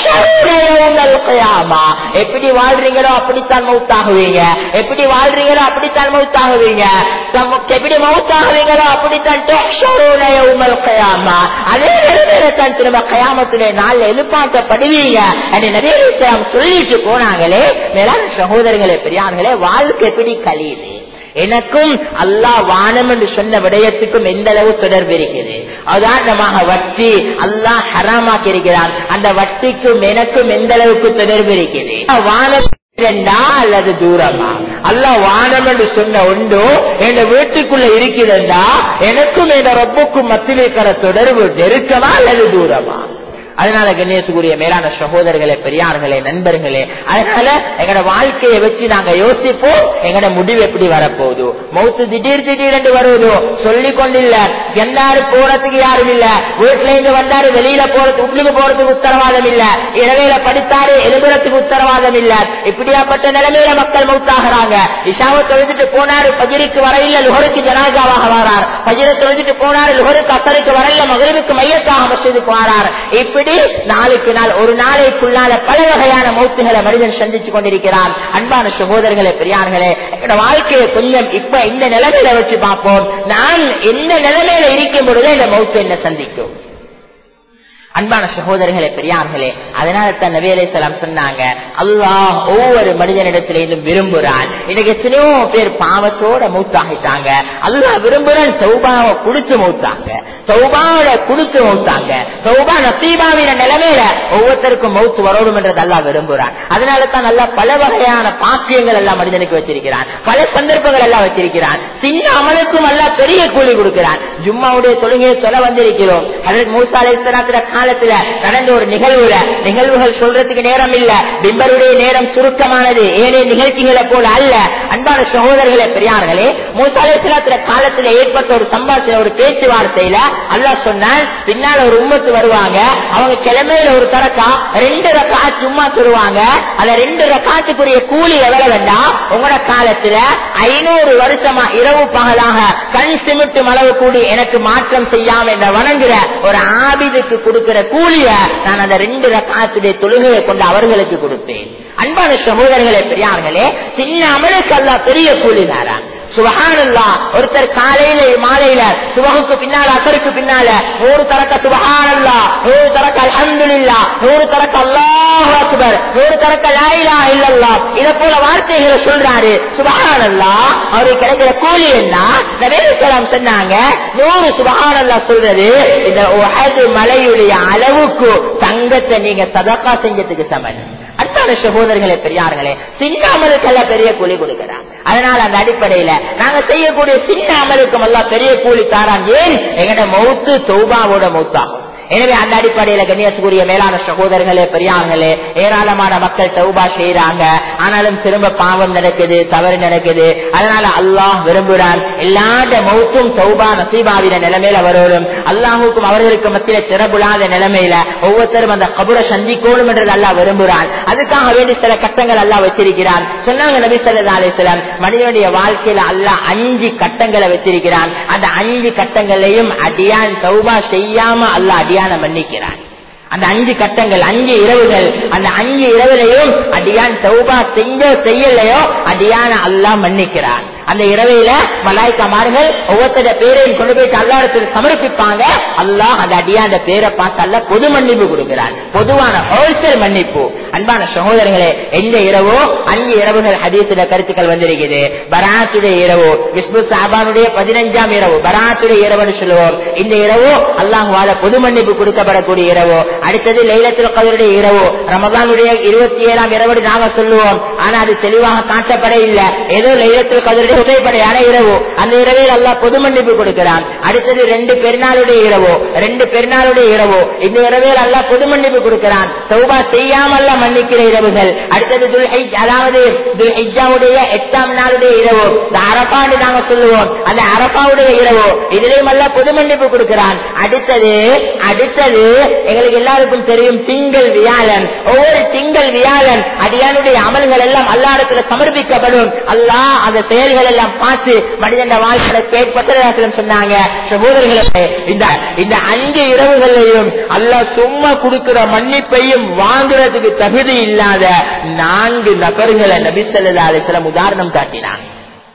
கியாமா எப்படி வாழ்றீங்களோ அப்படித்தான் மௌத்தாகுவீங்க எப்படி வாழ்றீங்களோ அப்படித்தான் மௌத்தாகுவீங்க தம்- எப்படி மௌத்தாகுவீங்களோ அப்படித்தான் துஹ்ஷரூன யௌமல் கியாமா அதே நேரத்தான் திரும்ப கயாமத்திலே நாள் எழுப்பாட்டப்படுவீங்க என்று நபி அலைஹிஸ் ஸலாம் சொல்லிட்டு போனாங்களே மேலான சகோதரர்களே பெரியார்களே வாழ்க்கை எப்படி கழியுது எனக்கும் அல்லாஹ் வானம் என்று சொன்ன விடயத்துக்கும் எந்த அளவு தொடர்பு இருக்குது உதாரணமாக வட்டி அல்லாஹ் ஹராமாக்கி இருக்கிறான் அந்த வட்டிக்கும் எனக்கும் எந்த அளவுக்கு தொடர்பு இருக்குது வானம் இரண்டா அல்லது தூரமா அல்லாஹ் வானம் என்று சொன்ன ஒன்றோ என் வீட்டுக்குள்ள இருக்கிறதா எனக்கும் என் ரொம்பக்கும் மத்தியில் இருக்கிற தொடர்பு நெருக்கமா அல்லது தூரமா அதனால கணேசுக்குரிய மேலான சகோதரர்களே பெரியார்களே நண்பர்களே அதனால எங்கட வாழ்க்கையை வச்சு நாங்க யோசிப்போம் எங்கட முடிவு எப்படி வரப்போகுது மௌத்து திடீர் திடீரென்று வருவதோ சொல்லிக் கொண்டில்ல எல்லாரும் போறதுக்கு யாரும் இல்ல வீட்டுல இருந்து வந்தாரு வெளியில போறது உள்ளுக்கு போறதுக்கு உத்தரவாதம் இல்ல இரவையில படித்தாரு எழுதுறதுக்கு உத்தரவாதம் இல்ல இப்படியாப்பட்ட நிலைமையில மக்கள் மௌத்தாகிறாங்க இஷாவை தொழுதுட்டு போனாரு பஜிருக்கு வரையில லுகருக்கு ஜனாஜாவாக வரார் பஜிரை தொழுதுட்டு போனாரு லுகருக்கு அசருக்கு வரையில மகரிவுக்கு மையத்தாக மசிதுக்கு வரார் இப்படி நாளுக்கு நாள் ஒரு நாளைக்குள்ளால பல வகையான மௌத்துகளை மனிதன் சந்திச்சு கொண்டிருக்கிறான் அன்பான சகோதரர்களே பெரியார்களே எங்களோட வாழ்க்கையை கொஞ்சம் இப்ப இந்த நிலைமையில வச்சு பார்ப்போம் நான் எந்த நிலைமையில இருக்கும் பொழுது இந்த மௌத்து என்ன சந்திக்கும் அன்பான சகோதரர்களே பெரியார்களே அதனால தான் நபி அலைஹிஸ்ஸலாம் சொன்னாங்க அல்லாஹ் ஒவ்வொரு மனிதனிடத்திலேயும் விரும்புறான் இன்னைக்கு எத்தனையோ பேர் பாவத்தோட மூத்தாகிட்டாங்க அல்லாஹ் விரும்புறான் சௌபாவை குடிச்சு மூத்தாங்க சௌபாவோட குடிச்சு மூத்தாங்க சௌபா நசீபாவின நிலைமையில ஒவ்வொருத்தருக்கும் மௌத்து வரணும் என்றது அல்லாஹ் விரும்புறான் அதனால தான் நல்லா பல வகையான பாக்கியங்கள் எல்லாம் மனிதனுக்கு வச்சிருக்கிறான் பல சந்தர்ப்பங்கள் எல்லாம் வச்சிருக்கிறான் சின்ன அமலுக்கும் எல்லாம் பெரிய கூலி கொடுக்கிறான் ஜும்மாவுடைய தொழுகையை சொல்ல வந்திருக்கிறோம் அதற்கு மூசா அலைஹிஸ்ஸலாத்துல காலத்துல நடந்த ஒரு நிகழ்வுல நிகழ்வுகள் சொல்றதுக்கு நேரம் இல்ல பிம்பருடைய நேரம் சுருக்கமானது ஏனைய நிகழ்ச்சிகளை போல அல்ல அன்பான சகோதரர்களே பெரியார்களே மூசாலேஸ்வரத்துல காலத்துல ஏற்பட்ட ஒரு சம்பாஷணை ஒரு பேச்சுவார்த்தையில அல்லாஹ் சொன்னான் பின்னால ஒரு உம்மத்து வருவாங்க அவங்க கிழமையில ஒரு தரக்கா ரெண்டு ரக்கா சும்மா சொல்லுவாங்க அந்த ரெண்டு ரக்காத்துக்குரிய கூலி எவ்வளவு வேண்டாம் உங்களோட காலத்துல ஐநூறு வருஷமா இரவு பகலாக கண் சிமிட்டும் அளவு கூடி எனக்கு மாற்றம் செய்யாம என்ன வணங்குற ஒரு ஆபிதுக்கு கொடுக்கிற கூலிய நான் அந்த ரெண்டு ரக்காத்துடைய தொழுகையை கொண்டு அவர்களுக்கு கொடுப்பேன் அன்பான சகோதரர்களே பெரியார்களே சின்ன அமலுக்கு அல்ல பெரிய கூலி தாரான் சுபஹானல்லா ஒருத்தர் காலையில மாலையில சுபகுக்கு பின்னால அசருக்கு பின்னால நூறு தரக்க சுபஹானல்லா நூறு தரக்க அல்ஹம்துலில்லா நூறு தரக்க அல்லாஹ் அக்பர் நூறு தரக்க லாயிலா இல்லல்லா இத போல வார்த்தைகளை சொல்றாரு சுபஹானல்லா அவருக்கு கிடைக்கிற கூலி என்ன நபேசலாம் சொன்னாங்க நூறு சுபஹானல்லா சொல்றது இந்த உஹது மலையுடைய அளவுக்கு தங்கத்தை நீங்க சதக்கா செஞ்சதுக்கு சமன் அன்பான சகோதரர்களே பெரியார்களே சின்ன அமலுக்கெல்லாம் பெரிய கூலி கொடுக்கிறான் அதனால அந்த அடிப்படையில நாங்க செய்யக்கூடிய சின்ன அமலுக்கும் எல்லாம் பெரிய கூலி தாரான் ஏன் எங்கட மௌத்து தௌபாவோட மௌத்தாகும் எனவே அந்த அடிப்படையில கண்ணியத்துக்குரிய மேலான சகோதரர்களே பெரியார்களே ஏராளமான மக்கள் தௌபா செய்யறாங்க ஆனாலும் திரும்ப பாவம் நடக்குது தவறு நடக்குது அதனால அல்லாஹ் விரும்புறான் எல்லாத மௌத்தும் தௌபா நசீபாவின நிலைமையில வரணும் அல்லாஹுக்கும் அவர்களுக்கு மத்தியில திறபுலாத நிலைமையில ஒவ்வொருத்தரும் அந்த கபுரை சந்திக்கணும் என்றது அல்லாஹ் விரும்புறான் அதுக்காக வேண்டி சில கட்டங்கள் அல்லாஹ் வச்சிருக்கிறான் சொன்னாங்க நபி சல்லா அலிஸ்லாம் மனிதனுடைய வாழ்க்கையில அல்லாஹ் அஞ்சு கட்டங்களை வச்சிருக்கிறான் அந்த அஞ்சு கட்டங்களையும் அடியான் தௌபா செய்யாம அல்லாஹ் அடியான மன்னிக்கிறான் அந்த அஞ்சு கட்டங்கள் அஞ்சு இரவுகள் அந்த அஞ்சு இரவுலையும் அடியான் தௌபா செஞ்சோ செய்யலையோ அடியான அல்லாஹ் மன்னிக்கிறான் அந்த இரவையில மலாய்க்கமார்கள் ஒவ்வொருத்தர பேரையும் கொண்டு போயிட்டு அல்லாடத்தில் சமர்ப்பிப்பாங்க அல்லாஹ் அந்த அடியாண்ட பேரை பார்த்து அல்ல பொது மன்னிப்பு கொடுக்கிறான் பொதுவான ஹோல்சேல் மன்னிப்பு அன்பான சகோதரர்களே எந்த இரவோ அஞ்சு இரவுகள் ஹதீசுல கருத்துக்கள் வந்திருக்குது பராத்துடைய இரவு விஷ்ணு சாபானுடைய பதினஞ்சாம் இரவு பராத்துடைய இரவுன்னு சொல்லுவோம் இந்த இரவு அல்லாஹுவால பொது மன்னிப்பு கொடுக்கப்படக்கூடிய இரவு அடுத்தது லைலத்தில் கதருடைய இரவு ரமதானுடைய இருபத்தி ஏழாம் இரவு நாங்க சொல்லுவோம் ஆனா அது தெளிவாக காட்டப்பட இல்லை ஏதோ லைலத்தில் கதருடைய உதயப்படையான இரவு அந்த இரவில் அல்லாஹ் பொது மன்னிப்பு கொடுக்கிறான் அடுத்தது ரெண்டு பெருநாளுடைய இரவு ரெண்டு பெருநாளுடைய இரவு இந்த இரவில் அல்லாஹ் பொது மன்னிப்பு கொடுக்கிறான் சௌபா செய்யாம அல்ல மன்னிக்கிற இரவுகள் அடுத்தது துல்ஹிஜ் அதாவது துல்ஹிஜாவுடைய எட்டாம் நாளுடைய இரவு இந்த அரபான்னு நாங்க சொல்லுவோம் அந்த அரபாவுடைய இரவு இதுலயும் அல்ல பொது மன்னிப்பு கொடுக்கிறான் அடுத்தது அடுத்தது எங்களுக்கு எல்லாருக்கும் தெரியும் திங்கள் வியாழன் ஒவ்வொரு திங்கள் வியாழன் அடியானுடைய அமல்கள் எல்லாம் அல்லாடத்துல சமர்ப்பிக்கப்படும் அல்லாஹ் அந்த செயல்கள் எல்லாம் பார்த்து மனிதன் வாழ்க்கையில கேட்பத்திரம் சொன்னாங்க சகோதரர்களே இந்த இந்த அஞ்சு இரவுகளையும் அல்லாஹ் சும்மா கொடுக்கிற மன்னிப்பையும் வாங்குறதுக்கு தகுதி இல்லாத நான்கு நபர்களை நபிசல்லா அலிஸ்லாம் உதாரணம் காட்டினாங்க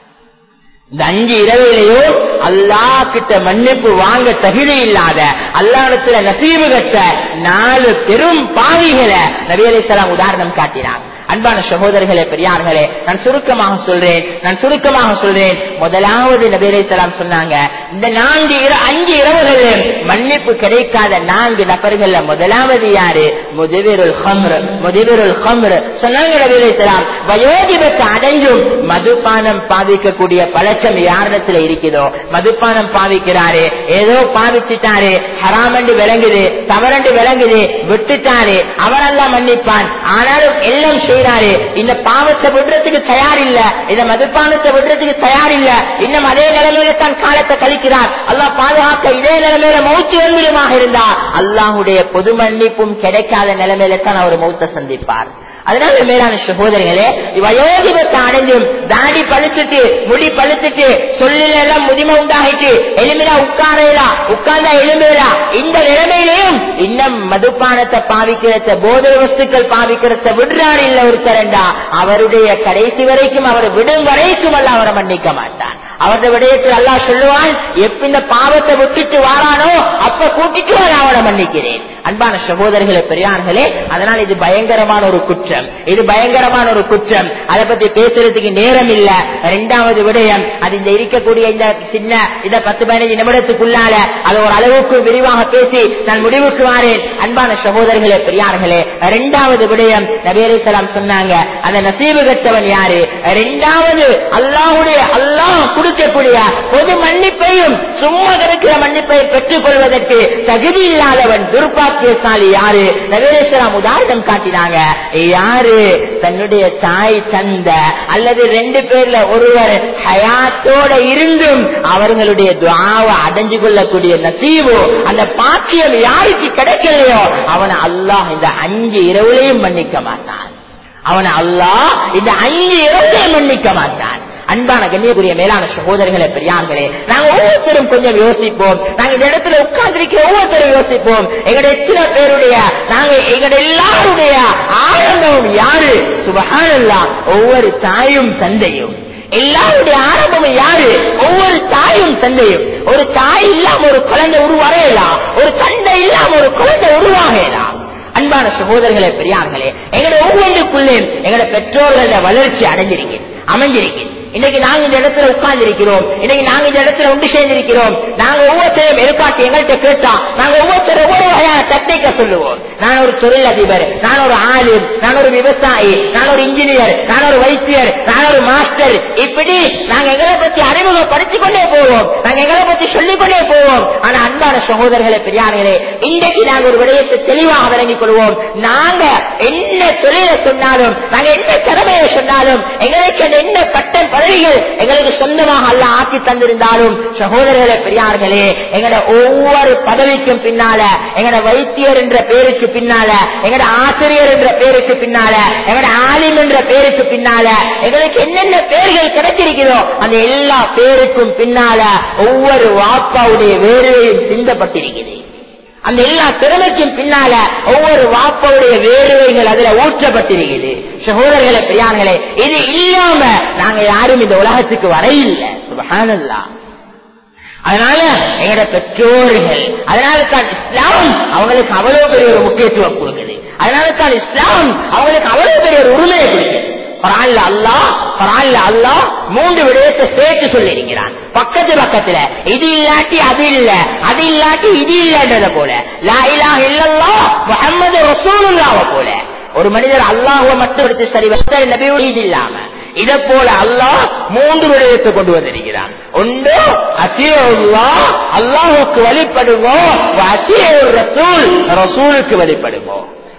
இந்த அஞ்சு இரவிலையும் அல்லாஹ் கிட்ட மன்னிப்பு வாங்க தகுதி இல்லாத அல்லாஹத்துல நசீபு கட்ட நாலு பெரும் பாவிகளை நபி அலிஸ்லாம் உதாரணம் காட்டினாங்க அன்பான சகோதரர்களே பெரியார்களே நான் சுருக்கமாக சொல்றேன் நான் சுருக்கமாக சொல்றேன் முதலாவது நபீரை சலாம் சொன்னாங்க இந்த நான்கு இர- அஞ்சு இரவுகளில் மன்னிப்பு கிடைக்காத நான்கு நபர்கள்ல முதலாவது யாரு முதிவிருள் ஹம்ர் முதிவிருள் ஹம்ர் சொன்னாங்க நபீரை சலாம் வயோதிபத்தை அடைஞ்சும் மதுபானம் பாவிக்கக்கூடிய பழக்கம் யாரிடத்துல இருக்குதோ மதுபானம் பாவிக்கிறாரு ஏதோ பாவிச்சுட்டாரு ஹராமண்டு விளங்குது தவறண்டு விளங்குது விட்டுட்டாரு அவரெல்லாம் மன்னிப்பான் ஆனாலும் எல்லாம் செய்யறாரு இந்த பாவத்தை விடுறதுக்கு தயார் இல்ல இந்த மதுபானத்தை விடுறதுக்கு தயார் இல்ல இன்னும் அதே நிலைமையில தான் காலத்தை கழிக்கிறார் அல்லாஹ் பாதுகாக்க இதே நிலைமையில மௌத்து வெண்மிடமாக இருந்தா அல்லாஹுடைய பொது மன்னிப்பும் கிடைக்காத நிலைமையில தான் அவர் மௌத்த சந்திப்பார் அதனால மேலான சகோதரிகளே வயோதிபத்தை அடைஞ்சும் தாடி பழுத்துட்டு முடி பழுத்துட்டு சொல்லில எல்லாம் முதுமை உண்டாகிட்டு எலும்பினா உட்காரலாம் உட்கார்ந்தா எலும்பேலா இந்த நிலைமையிலையும் இன்னும் மதுபானத்தை பாவிக்கிறத போதை வஸ்துக்கள் பாவிக்கிறத விடுறாரு இல்ல ஒருத்தரண்டா அவருடைய கடைசி வரைக்கும் அவர் விடும் வரைக்கும் அல்ல அவரை மன்னிக்க மாட்டான் அவருடைய விடயத்தில் அல்லாஹ் சொல்லுவான் எப்ப இந்த பாவத்தை விட்டுட்டு வாரானோ அப்ப கூட்டிட்டு வர அவனை மன்னிக்கிறேன் அன்பான சகோதரர்களே பெரியார்களே அதனால் இது பயங்கரமான ஒரு குற்றம் இது பயங்கரமான ஒரு குற்றம் அதை பத்தி பேசுறதுக்கு நேரம் இல்ல இரண்டாவது விடயம் அது இந்த இருக்கக்கூடிய இந்த சின்ன இந்த பத்து பதினஞ்சு நிமிடத்துக்குள்ளால அது ஒரு அளவுக்கு விரிவாக பேசி நான் முடிவுக்கு வாரேன் அன்பான சகோதரர்களே பெரியார்களே இரண்டாவது விடயம் நபேரலாம் சொன்னாங்க அந்த நசீபு கட்டவன் யாரு இரண்டாவது அல்லாஹுடைய அல்லாஹ் கொடுக்கக்கூடிய பொது மன்னிப்பையும் சும்மா கிடைக்கிற மன்னிப்பை பெற்றுக் கொள்வதற்கு தகுதி இல்லாதவன் துர்பாக்கியசாலி யாரு நவீனேஸ்வரம் உதாரணம் காட்டினாங்க யாரு தன்னுடைய தாய் தந்த அல்லது ரெண்டு பேர்ல ஒருவர் ஹயாத்தோட இருந்தும் அவர்களுடைய துவாவை அடைஞ்சு கொள்ளக்கூடிய நசீவோ அந்த பாக்கியம் யாருக்கு கிடைக்கலையோ அவனை அல்லாஹ் இந்த அஞ்சு இரவுலையும் மன்னிக்க மாட்டான் அவனை அல்லாஹ் இந்த அஞ்சு இரவுலையும் மன்னிக்க மாட்டான் அன்பான கண்ணியக்குரிய மேலான சகோதரர்களே பெரியார்களே நாங்க ஒவ்வொருத்தரும் கொஞ்சம் யோசிப்போம் நாங்க இந்த இடத்துல உட்கார்ந்திருக்கிற ஒவ்வொருத்தரும் யோசிப்போம் எங்களுடைய எத்தனை பேருடைய நாங்க எங்களுடைய எல்லாருடைய ஆரம்பம் யாரு சுபகானல்லா ஒவ்வொரு தாயும் தந்தையும் எல்லாருடைய ஆரம்பமும் யாரு ஒவ்வொரு தாயும் தந்தையும் ஒரு தாய் இல்லாம ஒரு குழந்தை உருவாகலாம் ஒரு தந்தை இல்லாம ஒரு குழந்தை உருவாகலாம் அன்பான சகோதரர்களே பெரியார்களே எங்களுடைய ஒவ்வொன்றுக்குள்ளே எங்களுடைய பெற்றோர்கள வளர்ச்சி அடைஞ்சிருக்கு அமைஞ்சிருக்கு இன்னைக்கு நாங்க இந்த இடத்துல உட்கார்ந்து இருக்கிறோம் இன்னைக்கு நாங்க இந்த இடத்துல ஒன்று சேர்ந்திருக்கிறோம் நாங்க ஒவ்வொருத்தரும் எதிர்பார்த்து எங்கள்கிட்ட கேட்டா நாங்க ஒவ்வொருத்தரும் ஒவ்வொரு வகையான டெக்னிக்க சொல்லுவோம் நான் ஒரு தொழில் அதிபர் நான் ஒரு ஆளும் நான் ஒரு விவசாயி நான் ஒரு இன்ஜினியர் நான் ஒரு வைத்தியர் நான் ஒரு மாஸ்டர் இப்படி நாங்க எங்களை பத்தி அறிமுகப்படுத்திக் கொண்டே போவோம் நாங்க எங்களை பத்தி சொல்லிக் கொண்டே போவோம் ஆனா அன்பான சகோதரர்களே பெரியார்களே இன்றைக்கு நாங்க ஒரு விடயத்தை தெளிவாக விளங்கிக் கொள்வோம் நாங்க என்ன தொழிலை சொன்னாலும் நாங்க என்ன திறமையை சொன்னாலும் எங்களுக்கு என்ன பட்டம் பதவிகள் எங்களுக்கு சொந்தமாக அல்ல ஆக்கி தந்திருந்தாலும் சகோதரர்களே பெரியார்களே எங்களோட ஒவ்வொரு பதவிக்கும் பின்னால எங்களோட வைத்தியர் என்ற பேருக்கு பின்னால எங்களோட ஆசிரியர் என்ற பேருக்கு பின்னால எங்களோட ஆலிம் என்ற பேருக்கு பின்னால எங்களுக்கு என்னென்ன பேர்கள் கிடைச்சிருக்கிறதோ அந்த எல்லா பேருக்கும் பின்னால ஒவ்வொரு வாப்பாவுடைய வேர்வையும் சிந்தப்பட்டிருக்கிறது அந்த எல்லா திறமைக்கும் பின்னால ஒவ்வொரு வாப்பாவுடைய வேர்வைகள் அதுல ஊற்றப்பட்டிருக்கிறது சகோதரர்களே பெரியார்களே இது இல்லாம நாங்க யாரும் இந்த உலகத்துக்கு வர இல்லை சுபஹானல்லா அதனால எங்களோட பெற்றோர்கள் அதனால தான் இஸ்லாம் அவங்களுக்கு அவ்வளவு பெரிய ஒரு முக்கியத்துவம் கொடுக்குது அதனால தான் இஸ்லாம் அவங்களுக்கு அவ்வளவு பெரிய ஒரு உரிமையை கொடுக்குது குரான்ல அல்லாஹ் குரான்ல அல்லாஹ் மூன்று விடயத்தை சேர்த்து சொல்லியிருக்கிறான் பக்கத்து பக்கத்துல இது இல்லாட்டி அது இல்ல அது இல்லாட்டி இது இல்லன்றத போல லா இலாஹ இல்லல்லாஹ் முஹம்மது ரசூலுல்லாஹ் போல ஒரு மனிதர் அல்லாஹுவ மட்டும் எடுத்து சரி வச்ச நபியோடு இது இல்லாம இதை போல அல்லாஹ் மூன்று விடயத்தை கொண்டு வந்திருக்கிறான் ஒன்று அசியுல்லா அல்லாஹுக்கு வழிபடுங்கோ அசியூர் ரசூல் ரசூலுக்கு வழிபடுங்கோ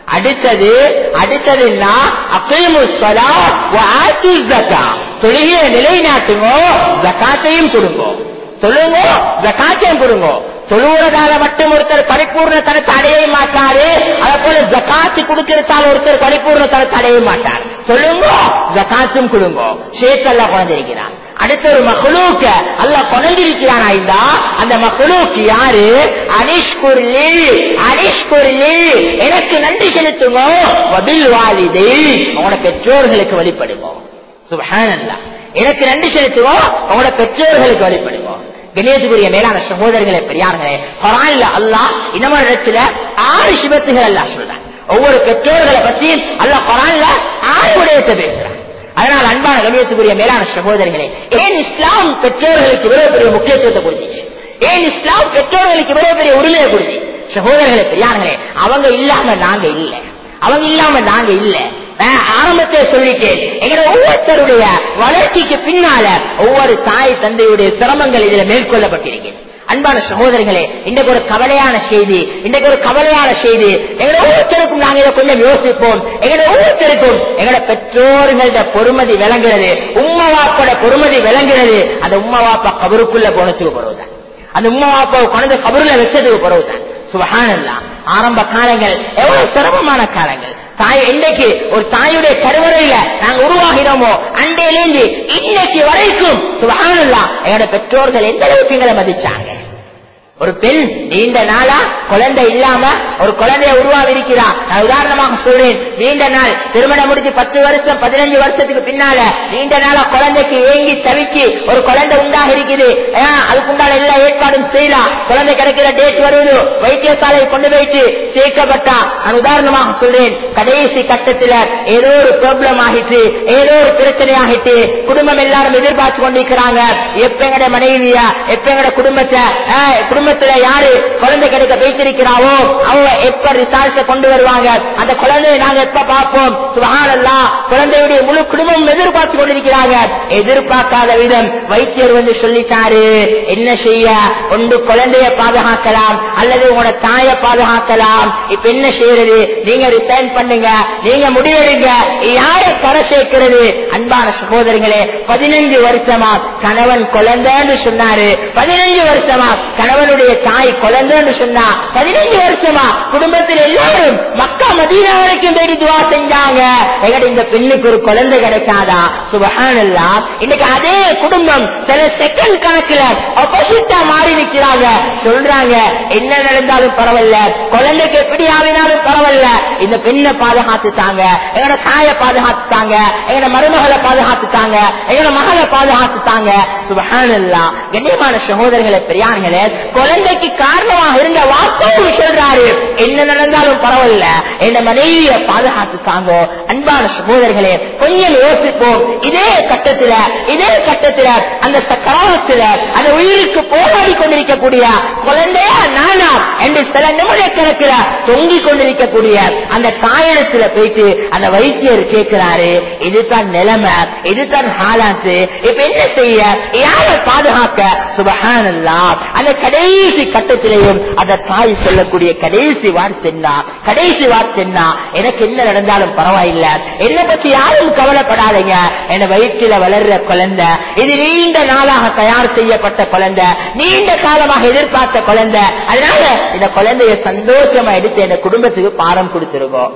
அடுத்தது அடுத்ததுன்னா அகைமு ஸலா வ ஆத்து ஸக்கா தொழுகையை நிலைநாட்டுங்க ஜகாத்தையும் கொடுங்க தொழுங்க ஜகாத்தையும் கொடுங்க தொழுகிறதால மட்டும் ஒருத்தர் பரிபூர்ண தனத்தை அடைய மாட்டாரு அதை போல ஜகாத்து கொடுக்கிறதால ஒருத்தர் பரிபூர்ண தனத்தை அடைய மாட்டார் சொல்லுங்க ஜகாத்தும் கொடுங்க ஷேக் அல்லா குழந்திருக்கிறான் அடுத்த ஒரு மகளூக்க அல்ல குழந்திருக்கிறான் ஐந்தா அந்த மகளூக்கு யாரு அனிஷ்குர்லி அனிஷ்குர்லி எனக்கு நன்றி செலுத்துங்க வபில் வாலிதை உங்களோட பெற்றோர்களுக்கு வழிபடுங்க சுபஹானல்லாஹ் எனக்கு நன்றி செலுத்துவோம் உங்களோட பெற்றோர்களுக்கு வழிபடுவோம் கணேசுக்குரிய மேலான சகோதரர்களே பெரியார்களே குரான்ல அல்லாஹ் இன்னமொரு இடத்துல ஆறு சிபத்துகள் அல்லாஹ் சொல்றான் ஒவ்வொரு பெற்றோர்களை பத்தி அல்லாஹ் குரான்ல ஆறு விடயத்தை பேசுறான் அதனால் அன்பான கணியத்துக்குரிய மேலான சகோதரர்களே ஏன் இஸ்லாம் பெற்றோர்களுக்கு இவ்வளவு பெரிய முக்கியத்துவத்தை கொடுத்துச்சு ஏன் இஸ்லாம் பெற்றோர்களுக்கு இவ்வளவு பெரிய உரிமையை கொடுத்து சகோதரர்களே பெரியார்களே அவங்க இல்லாம நாங்க இல்ல அவங்க இல்லாம நாங்க இல்ல நான் ஆரம்பத்தை சொல்லிட்டேன் எங்க ஒவ்வொருத்தருடைய வளர்ச்சிக்கு பின்னால ஒவ்வொரு தாய் தந்தையுடைய சிரமங்கள் இதுல மேற்கொள்ளப்பட்டிருக்கிறது அன்பான சகோதரர்களே இன்றைக்கு ஒரு கவலையான செய்தி இன்றைக்கு ஒரு கவலையான செய்தி எங்களை ஒவ்வொருத்தருக்கும் நாங்க இதை கொஞ்சம் யோசிப்போம் எங்களை ஒவ்வொருத்தருக்கும் எங்களோட பெற்றோர்களோட பொறுமதி விளங்குறது உம்மா வாப்போட பொறுமதி விளங்குறது அந்த உம்மா வாப்பா கபருக்குள்ள போனதுக்கு போறதுதான் அந்த உம்மா வாப்பாவை குழந்தை கபருல வச்சதுக்கு போறதுதான் சுபகானல்லாம் ஆரம்ப காலங்கள் எவ்வளவு சிரமமான காலங்கள் தாய் இன்னைக்கு ஒரு தாயுடைய கருவறையில நாங்க உருவாகிறோமோ அண்டையிலேந்து இன்னைக்கு வரைக்கும் சுபகானல்லா எங்களோட பெற்றோர்கள் எந்த அளவுக்கு எங்களை மதிச்சாங்க ஒரு பெண் நீண்ட நாளா குழந்தை இல்லாம ஒரு குழந்தைய உருவாகி இருக்கிறா நான் உதாரணமாக சொல்றேன் நீண்ட நாள் திருமணம் முடிஞ்சு பத்து வருஷம் பதினஞ்சு வருஷத்துக்கு பின்னால நீண்ட நாளா குழந்தைக்கு ஏங்கி தவிச்சு ஒரு குழந்தை உண்டாக இருக்குது ஏன் அதுக்குண்டான எல்லா ஏற்பாடும் செய்யலாம் குழந்தை கிடைக்கிற டேட் வருவது வைத்தியசாலை கொண்டு போயிட்டு சேர்க்கப்பட்டா நான் உதாரணமாக சொல்றேன் கடைசி கட்டத்துல ஏதோ ஒரு ப்ராப்ளம் ஆகிட்டு ஏதோ ஒரு பிரச்சனை ஆகிட்டு குடும்பம் எல்லாரும் எதிர்பார்த்து கொண்டிருக்கிறாங்க எப்ப எங்கட மனைவியா எப்ப எங்கட குடும்பத்தை ஆஹ், குடும்பத்துல யாரு குழந்தை கிடைக்க வைத்திருக்கிறாவோ அவங்க எப்ப ரிசால்ட்ட கொண்டு வருவாங்க அந்த குழந்தையை நாங்க எப்ப பார்ப்போம் சுபஹானல்லாஹ் குழந்தையுடைய முழு குடும்பம் எதிர்பார்த்து கொண்டிருக்கிறாங்க எதிர்பார்க்காத விதம் வைத்தியர் வந்து சொல்லிட்டாரு என்ன செய்ய ஒன்று குழந்தைய பாதுகாக்கலாம் அல்லது உங்களோட தாயை பாதுகாக்கலாம் இப்ப என்ன செய்யறது நீங்க ரிசைன் பண்ணுங்க நீங்க முடிவெடுங்க யாரை கரை சேர்க்கிறது அன்பான சகோதரர்களே பதினஞ்சு வருஷமா கணவன் குழந்தைன்னு சொன்னாரு பதினஞ்சு வருஷமா கணவனுடைய தாய் குழந்தைன்னு சொன்னா பதினஞ்சு வருஷமா குடும்பத்தில் எல்லாரும் மக்கா மதீனா வரைக்கும் போய் துவா செஞ்சாங்க எங்கட இந்த பெண்ணுக்கு ஒரு குழந்தை கிடைக்காதா சுபஹானல்லா இன்னைக்கு அதே குடும்பம் சில செகண்ட் கணக்குல ஆப்போசிட்டா மாறி நிக்கிறாங்க சொல்றாங்க என்ன நடந்தாலும் பரவாயில்ல குழந்தைக்கு எப்படி ஆவினாலும் பரவாயில்ல இந்த பெண்ணை பாதுகாத்துட்டாங்க எங்களோட தாயை பாதுகாத்துட்டாங்க எங்களோட மருமகளை பாதுகாத்துட்டாங்க எங்களோட மகளை பாதுகாத்துட்டாங்க சுபஹானல்லா கண்ணியமான சகோதரர்களே பெரியார்களே குழந்தைக்கு காரணமாக இருந்த வார்த்தையும் சொல்றாரு என்ன நடந்தாலும் பரவாயில்ல என் மனைவியை பாதுகாத்துட்டாங்க அன்பான சகோதரர்களே கொஞ்சம் யோசிப்போம் இதே கட்டத்துல இதே கட்டத்துல அந்த சக்கராத்துல அந்த உயிருக்கு போராடி கொண்டிருக்கக்கூடிய குழந்தையா நானா என்று சில நிமிட கணக்கில் தொங்கிக் கொண்டிருக்கக்கூடிய அந்த தாயனத்துல போயிட்டு அந்த வைத்தியர் கேட்கிறாரு இதுதான் நிலைமை இதுதான் ஹாலாத்து இப்ப என்ன செய்ய யாரை பாதுகாக்க சுபஹானல்லா அந்த கடைசி கட்டத்திலையும் அந்த தாய் சொல்லக்கூடிய கடைசி வார்த்தை என்ன கடைசி வார்த்தை என்ன எனக்கு என்ன நடந்தாலும் பரவாயில்ல என்னை பத்தி யாரும் கவலைப்படாதீங்க என் வயிற்றில வளர்ற குழந்தை இது நீண்ட நாளாக தயார் செய்யப்பட்ட குழந்தை நீண்ட காலமாக எதிர்பார்த்த குழந்தை அதனால இந்த குழந்தைய சந்தோஷமா எடுத்து என் குடும்பத்துக்கு பாடம் கொடுத்துருக்கோம்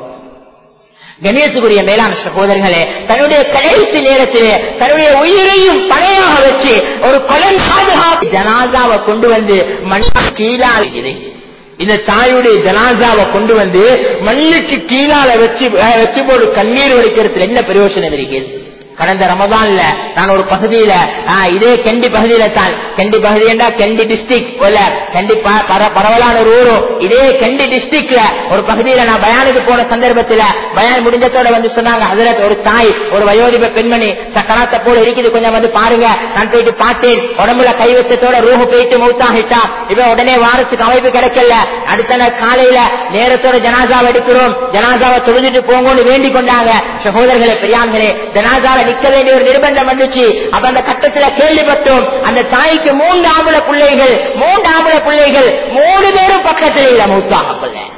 கணேசுக்குரிய மேலான சகோதரர்களே தன்னுடைய கடைசி நேரத்திலே தன்னுடைய உயிரையும் பணையாக வச்சு ஒரு கொலை பாதுகாப்பு ஜனாதாவை கொண்டு வந்து மண்ணா கீழாகிறது இந்த தாயுடைய ஜனாதாவை கொண்டு வந்து மண்ணுக்கு கீழால வச்சு அஹ், வச்சு போடு கண்ணீர் வடிக்கிறதுல என்ன பிரயோஜனம் இருக்குது கடந்த ரமதான்ல நான் ஒரு பகுதியில ஆஹ், இதே கெண்டி பகுதியில தான் கெண்டி பகுதி என்றா கெண்டி டிஸ்ட்ரிக்ட் போல கெண்டி ப- பர- பரவலான ஒரு ஊரும் இதே கெண்டி டிஸ்ட்ரிக்ட்ல ஒரு பகுதியில நான் பயானுக்கு போன சந்தர்ப்பத்துல பயான் முடிஞ்சதோட வந்து சொன்னாங்க அதுல ஒரு தாய் ஒரு வயோதிப பெண்மணி சக்கராத்த போல இருக்குது கொஞ்சம் வந்து பாருங்க நான் போயிட்டு பார்த்தேன் உடம்புல கை வச்சத்தோட ரூஹு போயிட்டு மௌத்தாகிட்டா இவன் உடனே வாரத்துக்கு அமைப்பு கிடைக்கல அடுத்த நாள் காலையில நேரத்தோட ஜனாசாவை எடுக்கிறோம் ஜனாசாவை தொழுதுட்டு போங்கன்னு வேண்டிக் கொண்டாங்க சகோதரர்களே பெரியார்களே ஜனாசாவை நிக்க வேண்டிய ஒரு நிர்பந்தம் வந்துச்சு அப்ப அந்த கட்டத்துல கேள்விப்பட்டோம் அந்த தாய்க்கு மூன்று ஆம்பளை பிள்ளைகள் மூன்று ஆம்பளை பிள்ளைகள் மூணு பேரும் பக்கத்துல இல்ல மௌத்தாகப்பல்ல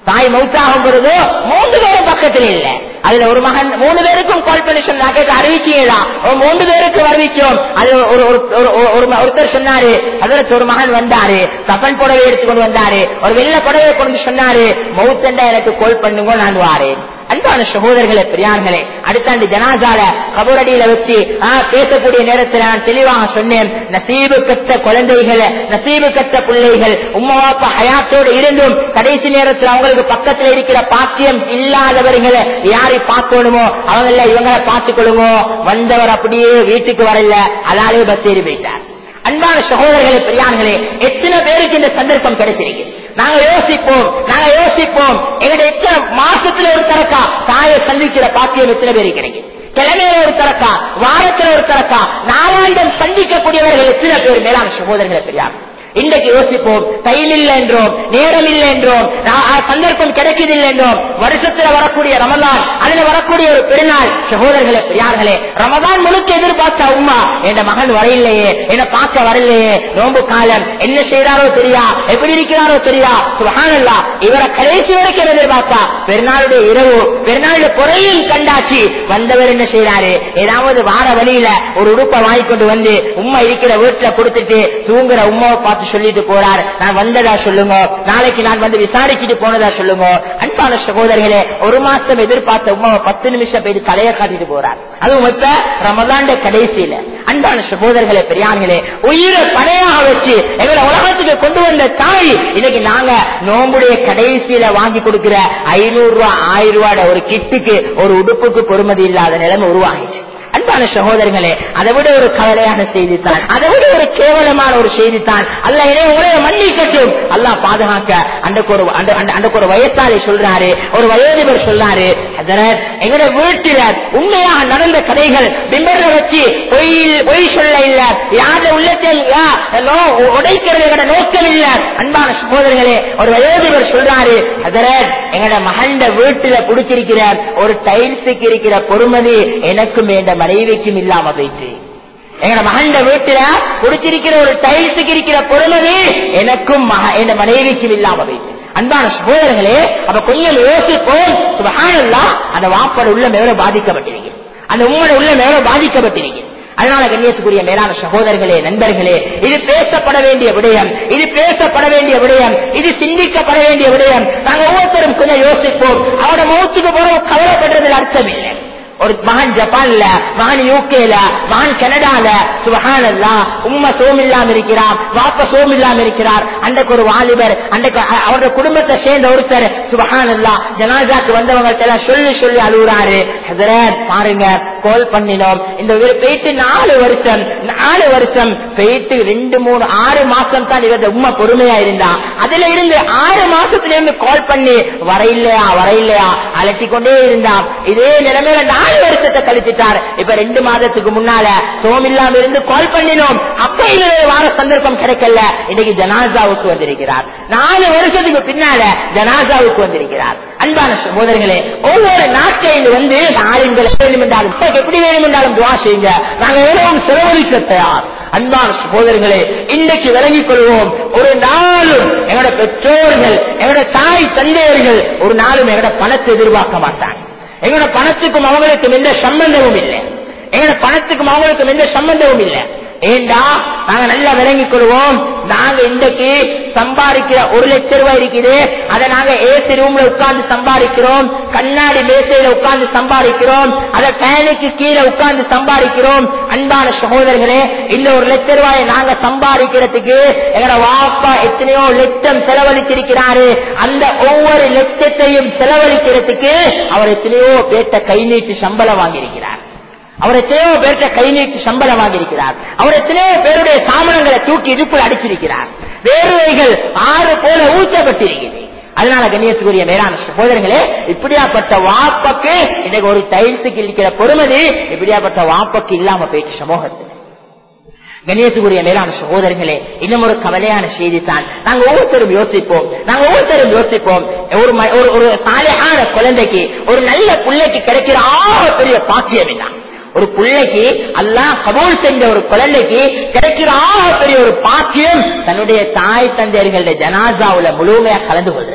தாய் மௌத்தாகும் பொழுது மூன்று பேரும் பக்கத்தில் இல்ல அதுல ஒரு மகன் மூணு பேருக்கும் கால் பண்ணி சொன்னாங்க அறிவிச்சீங்களா ஒரு மூன்று பேருக்கு அறிவிச்சோம் அது ஒரு ஒரு- ஒரு- ஒரு- ஒரு- ஒருத்தர் சொன்னாரு அதற்கு ஒரு மகன் வந்தாரு கப்பன் புடவை எடுத்துக்கொண்டு வந்தாரு ஒரு வெள்ள புடவை கொண்டு சொன்னாரு மௌத்தண்டா எனக்கு கால் பண்ணுங்க நான் வாரேன் அன்பான சகோதரர்களே பெரியார்களே அடுத்தாண்டு ஜனாசால கபரடியில வச்சு ஆ, பேசக்கூடிய நேரத்தில் நான் தெளிவாக சொன்னேன் நசீபு கட்ட குழந்தைகள் நசீபு கட்ட பிள்ளைகள் உம்மா அப்பா ஹயாத்தோடு இருந்தும் கடைசி நேரத்தில் அவங்களுக்கு பக்கத்தில் இருக்கிற பாக்கியம் இல்லாதவர்களை யாரை பார்க்கணுமோ அவங்கள இவங்களை பார்த்துக்கொள்ளுமோ வந்தவர் அப்படியே வீட்டுக்கு வரல அதாலே பஸ் ஏறி போயிட்டார் அன்பான சகோதரர்களே பெரியார்களே எத்தனை பேருக்கு இந்த சந்தர்ப்பம் கிடைச்சிருக்கு நாங்க யோசிப்போம் நாங்க யோசிப்போம் எங்களுடைய எத்தனை மாசத்துல ஒரு தரக்கா தாயை சந்திக்கிற பாக்கியம் எத்தனை பேருக்கு கிடைக்கும் கிழமையில ஒரு தரக்கா வாரத்துல ஒரு தரக்கா நாலாயிரம் சந்திக்கக்கூடியவர்கள் எத்தனை பேர் மேலான சகோதரர்களை பெரியார் இன்றைக்கு யோசிப்போம் கையில் இல்லை என்றோம் நேரம் இல்லை என்றோம் நா- ஆ, சந்தர்ப்பம் கிடைக்குதில்லை என்றோம் வருஷத்துல வரக்கூடிய ரமதான் அதுல வரக்கூடிய ஒரு பெருநாள் சகோதரர்களே பெரியார்களே ரமதான் முழுக்க எதிர்பார்த்த உமா என் மகன் வரையில்லையே என்ன பார்க்க வரலையே நோம்பு காலம் என்ன செய்யறாரோ தெரியா எப்படி இருக்கிறாரோ தெரியா சுபஹானல்லா இவரை கடைசி வரைக்கும் எதிர்பார்த்தா பெருநாளுடைய இரவு பெருநாளுடைய பொறையும் கண்டாச்சு வந்தவர் என்ன செய்யறாரு ஏதாவது வார வழியில ஒரு உடுப்பை வாங்கி கொண்டு வந்து உம்மா இருக்கிற வீட்டுல கொடுத்துட்டு தூங்குற உமாவை பார்த்து சொல்லிட்டு போறார் நான் வந்ததா சொல்லுங்க நாளைக்கு நான் வந்து விசாரிச்சுட்டு போனதா சொல்லுங்க அன்பான சகோதரர்களே ஒரு மாசம் எதிர்பார்த்த உமாவை பத்து நிமிஷம் போய் தலைய காட்டிட்டு போறார் அதுவும் இப்ப ரமலாண்ட கடைசியில அன்பான சகோதரர்களே பெரியார்களே உயிரை பணையாக வச்சு எங்களை உலகத்துக்கு கொண்டு வந்த தாய் இன்னைக்கு நாங்க நோம்புடைய கடைசியில வாங்கி கொடுக்கிற ஐநூறு ரூபாய் ஆயிரம் ரூபாய் ஒரு கிட்டுக்கு ஒரு உடுப்புக்கு பொறுமதி இல்லாத நிலைமை உருவாகிச்சு அன்பான சகோதரர்களே அதை விட ஒரு கவலையான செய்தி தான் அதை விட ஒரு கேவலமான ஒரு செய்தி தான் அல்ல இதை உடைய மன்னிக்கட்டும் அல்லாஹ் பாதுகாக்க அன்றைக்கு ஒரு அந்த- அந்த- அன்றைக்கு ஒரு வயசாளி சொல்றாரு ஒரு வயோதிபர் சொல்றாரு ஹஜரத், எங்களுடைய வீட்டில உண்மையாக நடந்த கதைகள் பிம்பர்ல வச்சு பொய் பொய் சொல்ல இல்ல யார உள்ளத்தில் யா- நோ- உடைக்கிறது எங்கட நோக்கம் இல்ல அன்பான சகோதரர்களே ஒரு வயோதிபர் சொல்றாரு ஹஜரத், எங்கட மகண்ட வீட்டுல புடிச்சிருக்கிற ஒரு டைல்ஸுக்கு இருக்கிற பொறுமதி எனக்கும் என் மனைவிக்கும் இல்லாம போயிட்டு எங்கட மகண்ட வீட்டுல குடிச்சிருக்கிற ஒரு டைல்ஸுக்கு இருக்கிற பொறுமதி எனக்கும் மக- என் மனைவிக்கும் இல்லாம போயிட்டு அன்பான சகோதரர்களே அப்ப கொஞ்சம் யோசிப்போம் சுபஹானல்லா அந்த வாப்பட உள்ளம் எவ்வளவு பாதிக்கப்பட்டிருக்கு அந்த உங்களோட உள்ளம் எவ்வளவு பாதிக்கப்பட்டிருக்கு அதனால கண்ணியத்துக்குரிய மேலான சகோதரர்களே நண்பர்களே இது பேசப்பட வேண்டிய விடயம் இது பேசப்பட வேண்டிய விடயம் இது சிந்திக்கப்பட வேண்டிய விடயம் நாங்க ஒவ்வொருத்தரும் கொஞ்சம் யோசிப்போம் அவரோட மௌத்துக்கு போறோம் கவலைப்படுறதுல அர்த்தம் இல்லை ஒரு மகன் ஜப்பான்ல மகன் யூகேல மகன் கனடால சுபஹானல்லா உம்மா சோம் இல்லாம இருக்கிறார் வாப்ப சோம் இல்லாம இருக்கிறார் அன்றைக்கு ஒரு வாலிபர் அன்றைக்கு அ- அவரோட குடும்பத்தை சேர்ந்த ஒருத்தர் சுபஹானல்லா ஜனாசாக்கு வந்தவங்கள்ட்ட எல்லாம் சொல்லி சொல்லி அழுகுறாரு ஹஜரத் பாருங்க கால் பண்ணினோம் இந்த ஒரு போயிட்டு நாலு வருஷம் நாலு வருஷம் போயிட்டு ரெண்டு மூணு ஆறு மாசம் தான் இவரது உண்மை பொறுமையா இருந்தா அதுல இருந்து ஆறு மாசத்துல இருந்து கால் பண்ணி வர இல்லையா வர இல்லையா அலட்டி கொண்டே இருந்தா இதே நிலைமையில நாலு வருஷத்தை கழிச்சிட்டார் இப்ப ரெண்டு மாதத்துக்கு முன்னால சோம் இல்லாம இருந்து கால் பண்ணினோம் அப்ப இவரு வார சந்தர்ப்பம் கிடைக்கல இன்னைக்கு ஜனாசாவுக்கு வந்திருக்கிறார் நாலு வருஷத்துக்கு பின்னால ஜனாசாவுக்கு வந்திருக்கிறார் அன்பான சகோதரர்களே ஒவ்வொரு நாட்டையில் வந்து நாளின்கள் வேண்டும் என்றாலும் உங்களுக்கு எப்படி வேண்டும் என்றாலும் துவா செய்யுங்க நாங்க எவ்வளவு செலவழிக்க தயார் அன்பான சகோதரர்களே இன்னைக்கு விளங்கிக் கொள்வோம் ஒரு நாளும் எங்களோட பெற்றோர்கள் எங்களோட தாய் தந்தையர்கள் ஒரு நாளும் எங்களோட பணத்தை எதிர்பார்க்க மாட்டாங்க எங்களோட பணத்துக்கும் அவங்களுக்கும் எந்த சம்பந்தமும் இல்லை எங்களோட பணத்துக்கும் அவங்களுக்கும் எந்த சம்பந்தமும் இல்லை ஏண்டா நாங்க நல்லா விளங்கிக் கொள்வோம் நாங்க இன்றைக்கு சம்பாதிக்கிற ஒரு லட்சம் ரூபாய் இருக்குது அதை நாங்க ஏசி ரூம்ல உட்கார்ந்து சம்பாதிக்கிறோம் கண்ணாடி மேசையில உட்கார்ந்து சம்பாதிக்கிறோம் அதை ஃபேனுக்கு கீழே உட்கார்ந்து சம்பாதிக்கிறோம் அன்பான சகோதரர்களே இந்த ஒரு லட்சம் ரூபாயை நாங்க சம்பாதிக்கிறதுக்கு எங்களோட வாப்பா எத்தனையோ லட்சம் செலவழிச்சிருக்கிறாரு அந்த ஒவ்வொரு லட்சத்தையும் செலவழிக்கிறதுக்கு அவர் எத்தனையோ பேட்ட கை நீட்டி சம்பளம் வாங்கியிருக்கிறார் அவர் எத்தனையோ பேர்கிட்ட கை நீட்டி சம்பளம் வாங்கியிருக்கிறார் அவர் எத்தனையோ பேருடைய சாமனங்களை தூக்கி இடுப்பில் அடிச்சிருக்கிறார் வேறுவைகள் ஆறு போல ஊற்றப்பட்டிருக்கிறது அதனால கண்ணியத்துக்குரிய மேலான சகோதரங்களே இப்படியாப்பட்ட வாப்பக்கு இன்னைக்கு ஒரு டைல்ஸுக்கு இருக்கிற பொறுமதி இப்படியாப்பட்ட வாப்பக்கு இல்லாம போயிட்டு சமூகத்தில் கண்ணியத்துக்குரிய மேலான சகோதரர்களே இன்னும் ஒரு கவலையான செய்தி தான் நாங்க ஒவ்வொருத்தரும் யோசிப்போம் நாங்க ஒவ்வொருத்தரும் யோசிப்போம் ஒரு ம- ஒரு ஒரு சாலையான குழந்தைக்கு ஒரு நல்ல பிள்ளைக்கு கிடைக்கிற ஆக பெரிய பாக்கியம் என்ன ஒரு பிள்ளைக்கு அல்லாஹ் கபூல் செஞ்ச ஒரு குழந்தைக்கு கிடைக்கிற ஆக பெரிய ஒரு பாக்கியம் தன்னுடைய தாய் தந்தையர்களுடைய ஜனாசாவுல முழுமையா கலந்து கொள்றது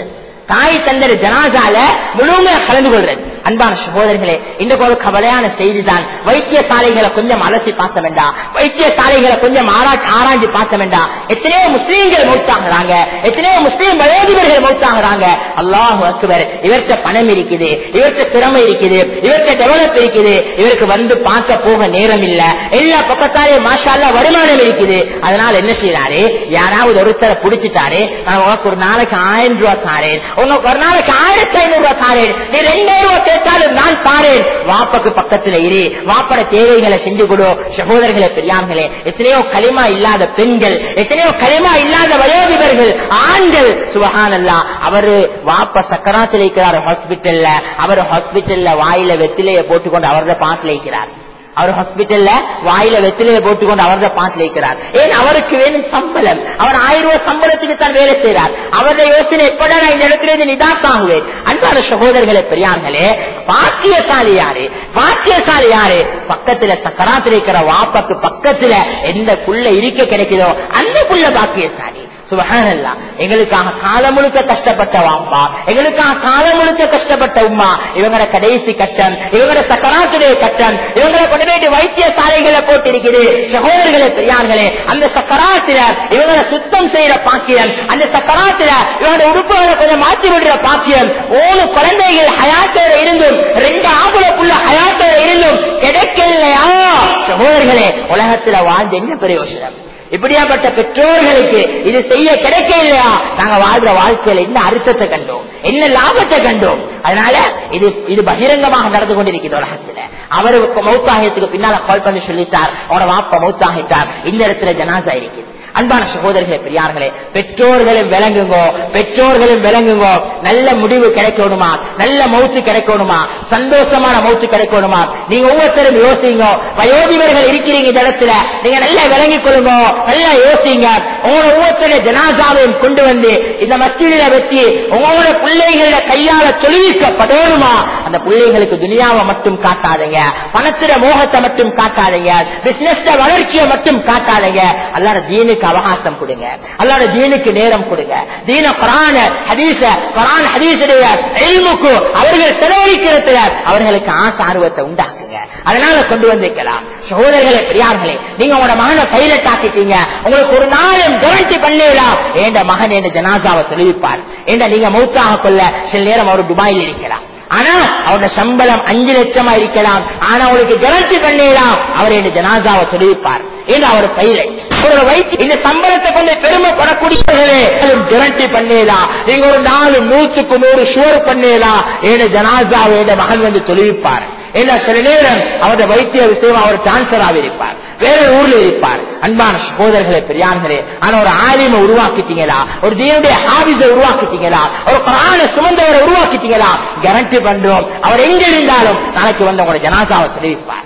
தாய் தந்தர் ஜனாசால முழுமையா கலந்து கொள்றது அன்பான சகோதரர்களே இந்த ஒரு கவலையான செய்தி தான் வைத்தியசாலைகளை கொஞ்சம் அலசி பார்த்த வேண்டாம் வைத்தியசாலைகளை கொஞ்சம் ஆரா- ஆராய்ஞ்சு பார்த்த வேண்டாம் எத்தனையோ முஸ்லீம்கள் மௌத்தாகிறாங்க எத்தனையோ முஸ்லீம் வயோதிபர்கள் மௌத்தாகிறாங்க அல்லாஹ் அக்பர் இவர்கிட்ட பணம் இருக்குது இவர்கிட்ட திறமை இருக்குது இவர்கிட்ட டெவலப் இருக்குது இவருக்கு வந்து பார்க்க போக நேரம் இல்ல எல்லா பக்கத்தாலே மாஷால்லா வருமானம் இருக்குது அதனால என்ன செய்யறாரு யாராவது ஒருத்தரை புடிச்சிட்டாரு நான் உனக்கு ஒரு நாளைக்கு ஆயிரம் ரூபாய் தாரேன் உனக்கு ஒரு நாளைக்கு ஆயிரத்தி ஐநூறு ரூபாய் தாரேன் நீ ரெண்டாயிரம் ரூபாய் கேட்டாலும் நான் தாரேன் வாப்பக்கு பக்கத்துல இரு வாப்பட தேவைகளை செஞ்சு கொடு சகோதரர்களே பெரியார்களே எத்தனையோ களிமா இல்லாத பெண்கள் எத்தனையோ களிமா இல்லாத வயோதிபர்கள் ஆண்கள் சுபஹானல்லா அவரு வாப்ப சக்கராத்தில் இருக்கிறார் ஹாஸ்பிட்டல்ல அவர் ஹாஸ்பிட்டல்ல வாயில வெத்திலைய போட்டுக்கொண்டு அவரோட பாட்டில் இருக்கிறார் அவர் ஹாஸ்பிட்டல்ல வாயில வெத்திலைய போட்டுக்கொண்டு அவரது பாட்டில் இருக்கிறார் ஏன் அவருக்கு வேணும் சம்பளம் அவர் ஆயிரம் ரூபாய் சம்பளத்துக்கு தான் வேலை செய்கிறார் அவருடைய யோசனை எப்படா நான் இந்த இடத்துல இருந்து நிதாசாகுவேன் அன்பான சகோதரர்களே பெரியார்களே பாக்கியசாலி யாரு பாக்கியசாலி யாரு பக்கத்துல சக்கராத்தில் இருக்கிற வாப்பக்கு பக்கத்துல எந்த புள்ள இருக்க கிடைக்குதோ அந்த புள்ள பாக்கியசாலி சுபஹானல்லா எங்களுக்காக காலம் முழுக்க கஷ்டப்பட்ட வாப்பா எங்களுக்காக காலம் முழுக்க கஷ்டப்பட்ட உமா இவங்களோட கடைசி கட்டம் இவங்களோட சக்கராத்துடைய கட்டம் இவங்களை கொண்டு போயிட்டு வைத்தியசாலைகளை போட்டிருக்குது சகோதரர்களே பெரியார்களே அந்த சக்கராத்திர இவங்களை சுத்தம் செய்யற பாக்கியம் அந்த சக்கராத்திர இவங்களோட உறுப்புகளை கொஞ்சம் மாற்றி விடுற பாக்கியம் மூணு குழந்தைகள் ஹயாத்தோட இருந்தும் ரெண்டு ஆம்புலக்குள்ள ஹயாத்தோட இருந்தும் கிடைக்கலையா சகோதரர்களே உலகத்துல வாழ்ந்து என்ன பிரயோஜனம் இப்படியாப்பட்ட பெற்றோர்களுக்கு இது செய்ய கிடைக்க இல்லையா நாங்க வாழ்ற வாழ்க்கையில என்ன அர்த்தத்தை கண்டோம் என்ன லாபத்தை கண்டோம் அதனால இது இது பகிரங்கமாக நடந்து கொண்டிருக்கிறது உலகத்துல அவரு மௌத்தாகியத்துக்கு பின்னால கால் பண்ணி சொல்லிட்டார் அவனோட வாப்பா மௌத்தாகிட்டார் இந்த இடத்துல ஜனாசா இருக்குது அன்பான சகோதரர்களே பெரியார்களே பெற்றோர்களும் விளங்குங்கோ பெற்றோர்களும் விளங்குங்கோ நல்ல முடிவு கிடைக்கணுமா நல்ல மௌத்து கிடைக்கணுமா சந்தோஷமான மௌத்து கிடைக்கணுமா நீங்க ஒவ்வொருத்தரும் யோசிங்க வயோதிபர்கள் இருக்கிறீங்க இந்த இடத்துல நீங்க நல்லா விளங்கிக் கொள்ளுங்க நல்லா யோசிங்க உங்களோட ஒவ்வொருத்தருடைய ஜனாசாவையும் கொண்டு வந்து இந்த மத்தியில வச்சு உங்களோட பிள்ளைகளோட கையால தொழிலிக்கப்படணுமா அந்த பிள்ளைகளுக்கு துனியாவை மட்டும் காட்டாதீங்க பணத்திர மோகத்தை மட்டும் காட்டாதீங்க பிசினஸ் வளர்ச்சியை மட்டும் காட்டாதீங்க அல்லாட தீனுக்கு அவகாசம் கொடுங்க அல்லாட தீனுக்கு நேரம் கொடுங்க தீன குரான ஹதீச குரான் ஹதீசுடைய எல்முக்கு அவர்கள் செலவழிக்கிறதுல அவர்களுக்கு ஆசை ஆர்வத்தை உண்டாக்குங்க அதனால கொண்டு வந்திருக்கலாம் சகோதரர்களே பெரியார்களே நீங்க உங்களோட மகனை பைலட் ஆக்கிட்டீங்க உங்களுக்கு ஒரு நாளும் கேரண்டி பண்ணலாம் ஏண்ட மகன் என்ற ஜனாசாவை தெளிவிப்பார் ஏண்ட நீங்க மௌத்தாக கொள்ள சில நேரம் அவர் துபாயில் இருக்கிறார் ஆனா அவரோட சம்பளம் அஞ்சு லட்சமா இருக்கலாம் ஆனா அவருக்கு கேரண்டி பண்ணலாம் அவர் என் ஜனாசாவை தெரிவிப்பார் ஏன்னா அவர் பைலட் அவரோட வயிற்று இந்த சம்பளத்தை கொண்டு பெருமைப்படக்கூடியவர்களே கேரண்டி பண்ணலாம் நீங்க ஒரு நாலு நூற்றுக்கு நூறு ஷுவர் பண்ணலாம் ஏன ஜனாசாவை என் மகன் வந்து தொழுவிப்பார் ஏன்னா சில நேரம் அவருடைய வைத்திய விஷயம் அவர் டிரான்ஸ்பர் ஆகியிருப்பார் வேற ஊர்ல இருப்பார் அன்பான சகோதரர்களே பெரியார்களே ஆனா ஒரு ஆலிம உருவாக்கிட்டீங்களா ஒரு தேவனுடைய ஹாபிஸ உருவாக்கிட்டீங்களா ஒரு பிராண சுமந்தவரை உருவாக்கிட்டீங்களா கேரண்டி பண்றோம் அவர் எங்க இருந்தாலும் நாளைக்கு வந்து உங்களோட ஜனாசாவை தெரிவிப்பார்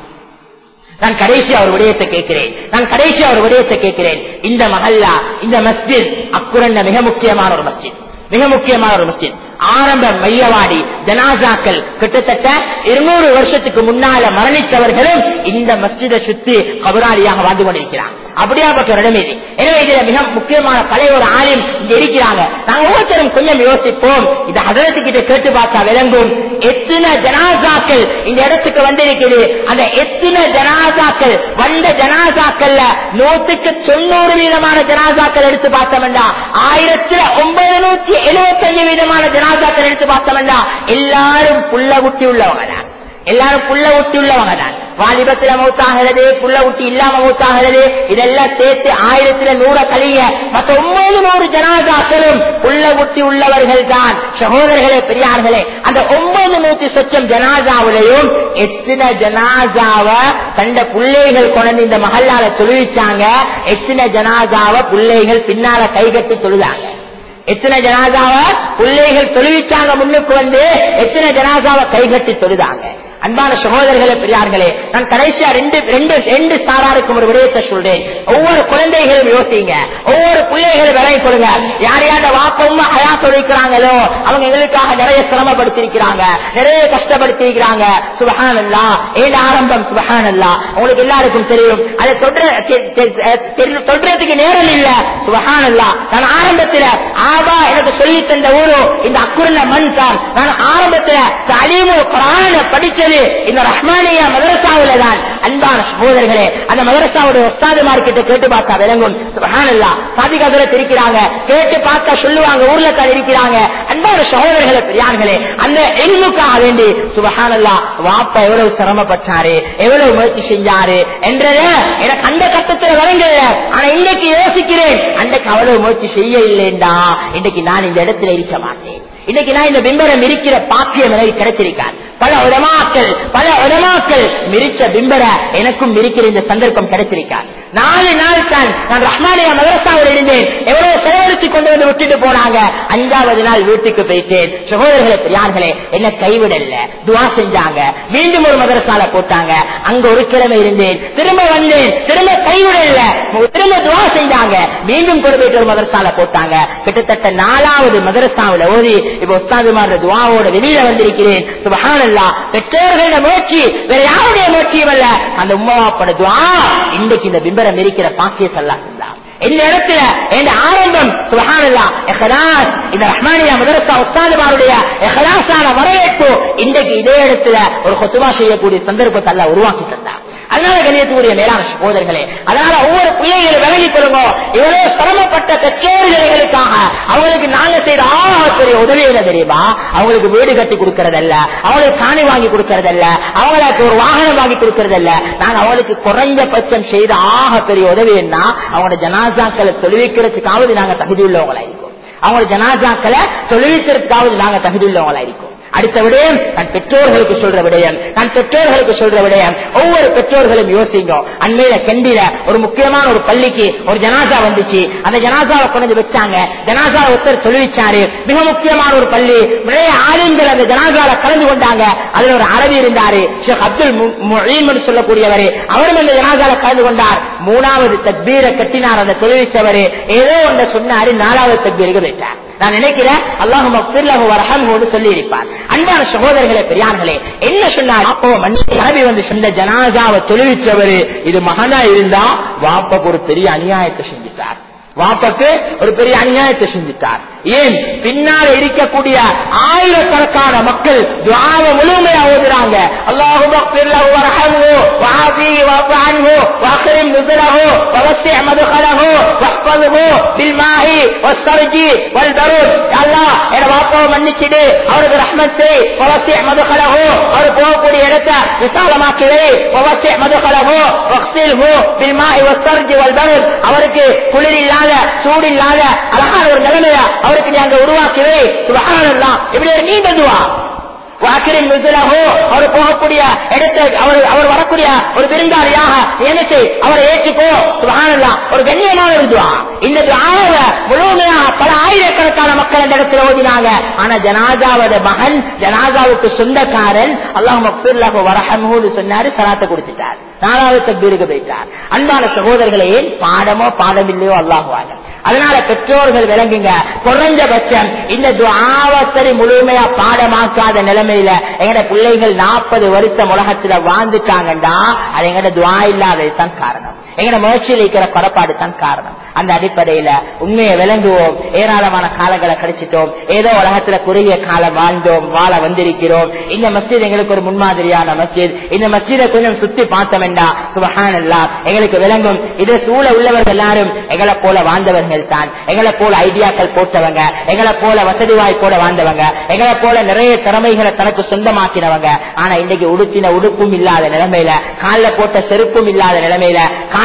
நான் கடைசி அவர் விடயத்தை கேட்கிறேன் நான் கடைசி அவர் விடயத்தை கேட்கிறேன் இந்த மஹல்லா இந்த மஸ்ஜித் அக்குரண்ட மிக முக்கியமான ஒரு மஸ்ஜித் மிக முக்கியமான ஒரு மஸ்ஜித் ஆரம்ப மையவாடி ஜனாசாக்கள் கிட்டத்தட்ட இருநூறு வருஷத்துக்கு முன்னால மரணித்தவர்களும் இந்த மஸ்ஜிதை சுத்தி கபராளியாக வாழ்ந்து கொண்டிருக்கிறாங்க அப்படியாப்பட்ட ஒரு இடம் இது எனவே இதுல மிக முக்கியமான பழைய ஒரு ஆலயம் இங்க இருக்கிறாங்க நாங்க ஒவ்வொருத்தரும் கொஞ்சம் யோசிப்போம் இந்த அதரத்துக்கிட்ட கேட்டு பார்த்தா விளங்கும் எத்தனை ஜனாசாக்கள் இந்த இடத்துக்கு வந்திருக்குது அந்த எத்தனை ஜனாசாக்கள் வந்த ஜனாசாக்கள்ல நூத்துக்கு தொண்ணூறு வீதமான ஜனாசாக்கள் எடுத்து பார்த்தோம்னா ஆயிரத்துல ஒன்பது நூத்தி எழுபத்தஞ்சு வீதமான ஜனாசாக்கள் எடுத்து பார்த்தோம்னா எல்லாரும் புள்ள குட்டி உள்ளவங்க தான் எல்லாரும் புள்ள ஊட்டி உள்ளவங்க தான் வாலிபத்துல மௌத்தாகிறது புள்ள ஊட்டி இல்லாம மௌத்தாகிறது இதெல்லாம் சேர்த்து ஆயிரத்துல நூற கழிய மற்ற ஒன்பது நூறு ஜனாதாக்களும் புள்ள ஊட்டி உள்ளவர்கள் தான் சகோதரர்களே பெரியார்களே அந்த ஒன்பது நூத்தி சொச்சம் ஜனாதாவிலையும் எத்தனை ஜனாதாவ கண்ட பிள்ளைகள் கொண்டு இந்த மகல்லால தொழுவிச்சாங்க எத்தனை ஜனாதாவ பிள்ளைகள் பின்னால கைகட்டி தொழுதாங்க எத்தனை ஜனாதாவ பிள்ளைகள் தொழுவிச்சாங்க முன்னுக்கு வந்து எத்தனை ஜனாதாவ கைகட்டி தொழுதாங்க அன்பான சகோதரர்களே பெரியார்களே நான் கடைசியா ரெண்டு ரெண்டு ரெண்டு சாராருக்கும் ஒரு விடயத்தை சொல்றேன் ஒவ்வொரு குழந்தைகளும் யோசிங்க ஒவ்வொரு பிள்ளைகளும் விலை கொடுங்க யார் யார வாப்பம்மா ஹயா தொழிக்கிறாங்களோ அவங்க எங்களுக்காக நிறைய சிரமப்படுத்திருக்கிறாங்க நிறைய கஷ்டப்படுத்திருக்கிறாங்க சுபஹான் அல்லா ஏன் ஆரம்பம் சுபஹான் அல்லா உங்களுக்கு எல்லாருக்கும் தெரியும் அதை தொடுற தெ- தெ- தெ- தொடுறதுக்கு நேரம் இல்ல சுபஹான் அல்லா நான் ஆரம்பத்துல ஆபா எனக்கு சொல்லி தந்த ஊரு இந்த அக்குருள்ள மண் தான் நான் ஆரம்பத்துல தலீமு குரான படிச்சது இந்த ரஹ்மானியா மதரசாவில தான் அன்பான சகோதரர்களே அந்த மதரசாவுடைய ஒஸ்தாதுமார் கிட்ட கேட்டு பார்த்தா விளங்கும் சுபஹானல்லா சாதிகாதுல இருக்கிறாங்க கேட்டு பார்த்தா சொல்லுவாங்க ஊர்ல தான் இருக்கிறாங்க அன்பான சகோதரர்களே பெரியார்களே அந்த எல்முக்காக வேண்டி சுபஹானல்லா வாப்பா எவ்வளவு சிரமப்பட்டாரு எவ்வளவு முயற்சி செஞ்சாரு என்றத எனக்கு அந்த கட்டத்துல விளங்கல ஆனா இன்னைக்கு யோசிக்கிறேன் அன்றைக்கு அவ்வளவு முயற்சி செய்ய இல்லைண்டா இன்னைக்கு நான் இந்த இடத்துல இருக்க மாட்டேன் இன்னைக்கு நான் இந்த பிம்பரம் இருக்கிற பாக்கியம் எனக்கு கிடைச்சிருக்கான் பல உடமாக்கள் பல உடமாக்கள் மிரிச்ச பிம்பர எனக்கும் மிரிக்கிற இந்த சந்தர்ப்பம் கிடைச்சிருக்கான் நாலு நாள் தான் நான் ரஹ்மானியா மதரசாவில் இருந்தேன் எவ்வளவு செலவழிச்சு கொண்டு வந்து விட்டுட்டு போனாங்க அஞ்சாவது நாள் வீட்டுக்கு போயிட்டேன் சகோதரர்களே பெரியார்களே என்ன கைவிடல துவா செஞ்சாங்க மீண்டும் ஒரு மதரசால போட்டாங்க அங்க ஒரு கிழமை இருந்தேன் திரும்ப வந்தேன் திரும்ப கைவிடல திரும்ப துவா செஞ்சாங்க மீண்டும் கொண்டு போயிட்டு ஒரு மதரசால போட்டாங்க கிட்டத்தட்ட நாலாவது மதரசாவில் ஓதி இப்ப உஸ்தாதுமார் துவாவோட வெளியில வந்திருக்கிறேன் சுபஹானல்லா பெற்றோர்களோட முயற்சி வேற யாருடைய முயற்சியும் அல்ல அந்த உமாவாப்பட துவா இன்றைக்கு இந்த பிம்பரம் இருக்கிற பாக்கிய சல்லாஹ் இந்த இடத்துல இந்த ஆரம்பம் சுபஹானல்லா இஹ்லாஸ் இந்த ரஹ்மானியா மதரசா உஸ்தாதுமாருடைய இஹ்லாஸான வரவேற்பு இன்றைக்கு இதே இடத்துல ஒரு கொத்துவா செய்யக்கூடிய சந்தர்ப்பத்தை எல்லாம் உருவாக்கி தந்தார் அதனால கணியத்துக்குரிய மேலான சகோதரர்களே அதனால ஒவ்வொரு பிள்ளைகளை விலகிக் கொள்ளுங்க இவ்வளவு சிரமப்பட்ட பெற்றோர்களுக்காக அவங்களுக்கு நாங்க செய்த ஆகக்கூடிய உதவி என்ன தெரியுமா அவங்களுக்கு வீடு கட்டி கொடுக்கறதல்ல அவங்களுக்கு காணி வாங்கி கொடுக்கறதல்ல அவங்களுக்கு ஒரு வாகனம் வாங்கி கொடுக்கறதல்ல நாங்க அவங்களுக்கு குறைஞ்சபட்சம் செய்த ஆக பெரிய உதவி என்ன அவங்களோட ஜனாசாக்களை தொழுவிக்கிறதுக்காவது நாங்க தகுதி உள்ளவங்களா இருக்கோம் அவங்களோட ஜனாசாக்களை தொழுவிக்கிறதுக்காவது நாங்க தகுதி உள்ளவங்களா இருக்கோம் அடுத்த விடயம் நான் பெற்றோர்களுக்கு சொல்ற விடயம் நான் பெற்றோர்களுக்கு சொல்ற விடயம் ஒவ்வொரு பெற்றோர்களும் யோசிங்க அண்மையில கண்டில ஒரு முக்கியமான ஒரு பள்ளிக்கு ஒரு ஜனாசா வந்துச்சு அந்த ஜனாசாவை கொண்டு வச்சாங்க ஜனாசா ஒருத்தர் சொல்லிச்சாரு மிக முக்கியமான ஒரு பள்ளி நிறைய ஆளுங்கள் அந்த ஜனாசால கலந்து கொண்டாங்க அதுல ஒரு அரபி இருந்தாரு ஷேக் அப்துல் முஹீம் சொல்லக்கூடியவர் அவரும் அந்த ஜனாசால கலந்து கொண்டார் மூணாவது தக்பீரை கட்டினார் அந்த தொழிற்சவர் ஏதோ ஒன்று சொன்னாரு நாலாவது தக்பீருக்கு போயிட்டார் நான் நினைக்கிறேன் அல்லாஹு சொல்லி இருப்பார் அன்பான சகோதரர்களே பெரியார்களே என்ன சொன்னார் அப்போ மன்னிப்பு அரபி வந்து சொன்ன ஜனாசாவை தொழுவிச்சவரு இது மகனா இருந்தா வாப்பக்கு ஒரு பெரிய அநியாயத்தை செஞ்சுட்டார் வாப்பக்கு ஒரு பெரிய அநியாயத்தை செஞ்சுட்டார் ஏன் பின்னால இருக்கக்கூடிய ஆயிரக்கணக்கான மக்கள் துவாவ முழுமையா ஓதுறாங்க அல்லாஹு மக்ஃபிர் லஹு வர்ஹம்ஹு வஆஃபிஹி வஅஃபு அன்ஹு வஅக்ரிம் நுஸலஹு வவஸ்ஸி மதுகலஹு வஹ்ஃபظஹு பில் மாஹி வஸ்ஸர்ஜி வல் பருத் அல்லாஹ் என வாப்பாவை மன்னிச்சிடு அவருக்கு ரஹ்மத் செய் வவஸ்ஸி மதுகலஹு அவர் போகக்கூடிய இடத்தை விசாலமாக்கி வை வவஸ்ஸி மதுகலஹு வக்ஸில்ஹு பில் மாஹி வஸ்ஸர்ஜி வல் பருத் அவருக்கு குளிர் இல்லாத சூடு இல்லாத அழகான ஒரு நிலைமைய அவருக்கு நீ அங்க உருவாக்கவே சுபகானல்லாம் இப்படி ஒரு நீண்ட துவா வாக்கிரின் மிசுலகோ அவர் போகக்கூடிய இடத்தை அவர் அவர் வரக்கூடிய ஒரு விருந்தாளியாக நியமித்து அவரை ஏற்றுக்கோ சுபகானல்லாம் ஒரு கண்ணியமான ஒரு துவா இந்த துவாவை முழுமையாக பல ஆயிரக்கணக்கான மக்கள் அந்த இடத்துல ஓதினாங்க ஆனா ஜனாஜாவோட மகன் ஜனாஜாவுக்கு சொந்தக்காரன் அல்லாஹ் மக்பூர்லாக வரஹம்ஹூன்னு சொன்னாரு சலாத்தை கொடுத்துட்டார் நாலாவது தக்பீருக்கு போயிட்டார் அன்பான சகோதரர்களே ஏன் பாடமோ பாடம் இல்லையோ அல்லாஹுவாங்க அதனால பெற்றோர்கள் விளங்குங்க குறைஞ்சபட்சம் இந்த துவாவத்தரி முழுமையா பாடமாக்காத நிலைமையில எங்கட பிள்ளைகள் நாற்பது வருஷம் உலகத்துல வாழ்ந்துட்டாங்கண்டா அது எங்கட துவா இல்லாதது தான் காரணம் எங்கட முயற்சியில் இருக்கிற குறைபாடு தான் காரணம் அந்த அடிப்படையில உண்மையை விளங்குவோம் ஏராளமான காலங்களை கழிச்சிட்டோம் ஏதோ உலகத்துல குறுகிய காலம் வாழ்ந்தோம் வாழ வந்திருக்கிறோம் இந்த மஸ்ஜித் எங்களுக்கு ஒரு முன்மாதிரியான மஸ்ஜித் இந்த மஸ்ஜிதை கொஞ்சம் சுத்தி பார்த்தோம்டா சுபஹான் எங்களுக்கு விளங்கும் இதை சூழ உள்ளவர்கள் எல்லாரும் எங்களை போல வாழ்ந்தவர்கள் தான் எங்களை போல ஐடியாக்கள் போட்டவங்க எங்களை போல வசதி வாய்ப்போட வாழ்ந்தவங்க எங்களை போல நிறைய திறமைகளை தனக்கு சொந்தமாக்கினவங்க ஆனா இன்னைக்கு உடுத்தின உடுப்பும் இல்லாத நிலைமையில காலில் போட்ட செருப்பும் இல்லாத நிலைமையில கால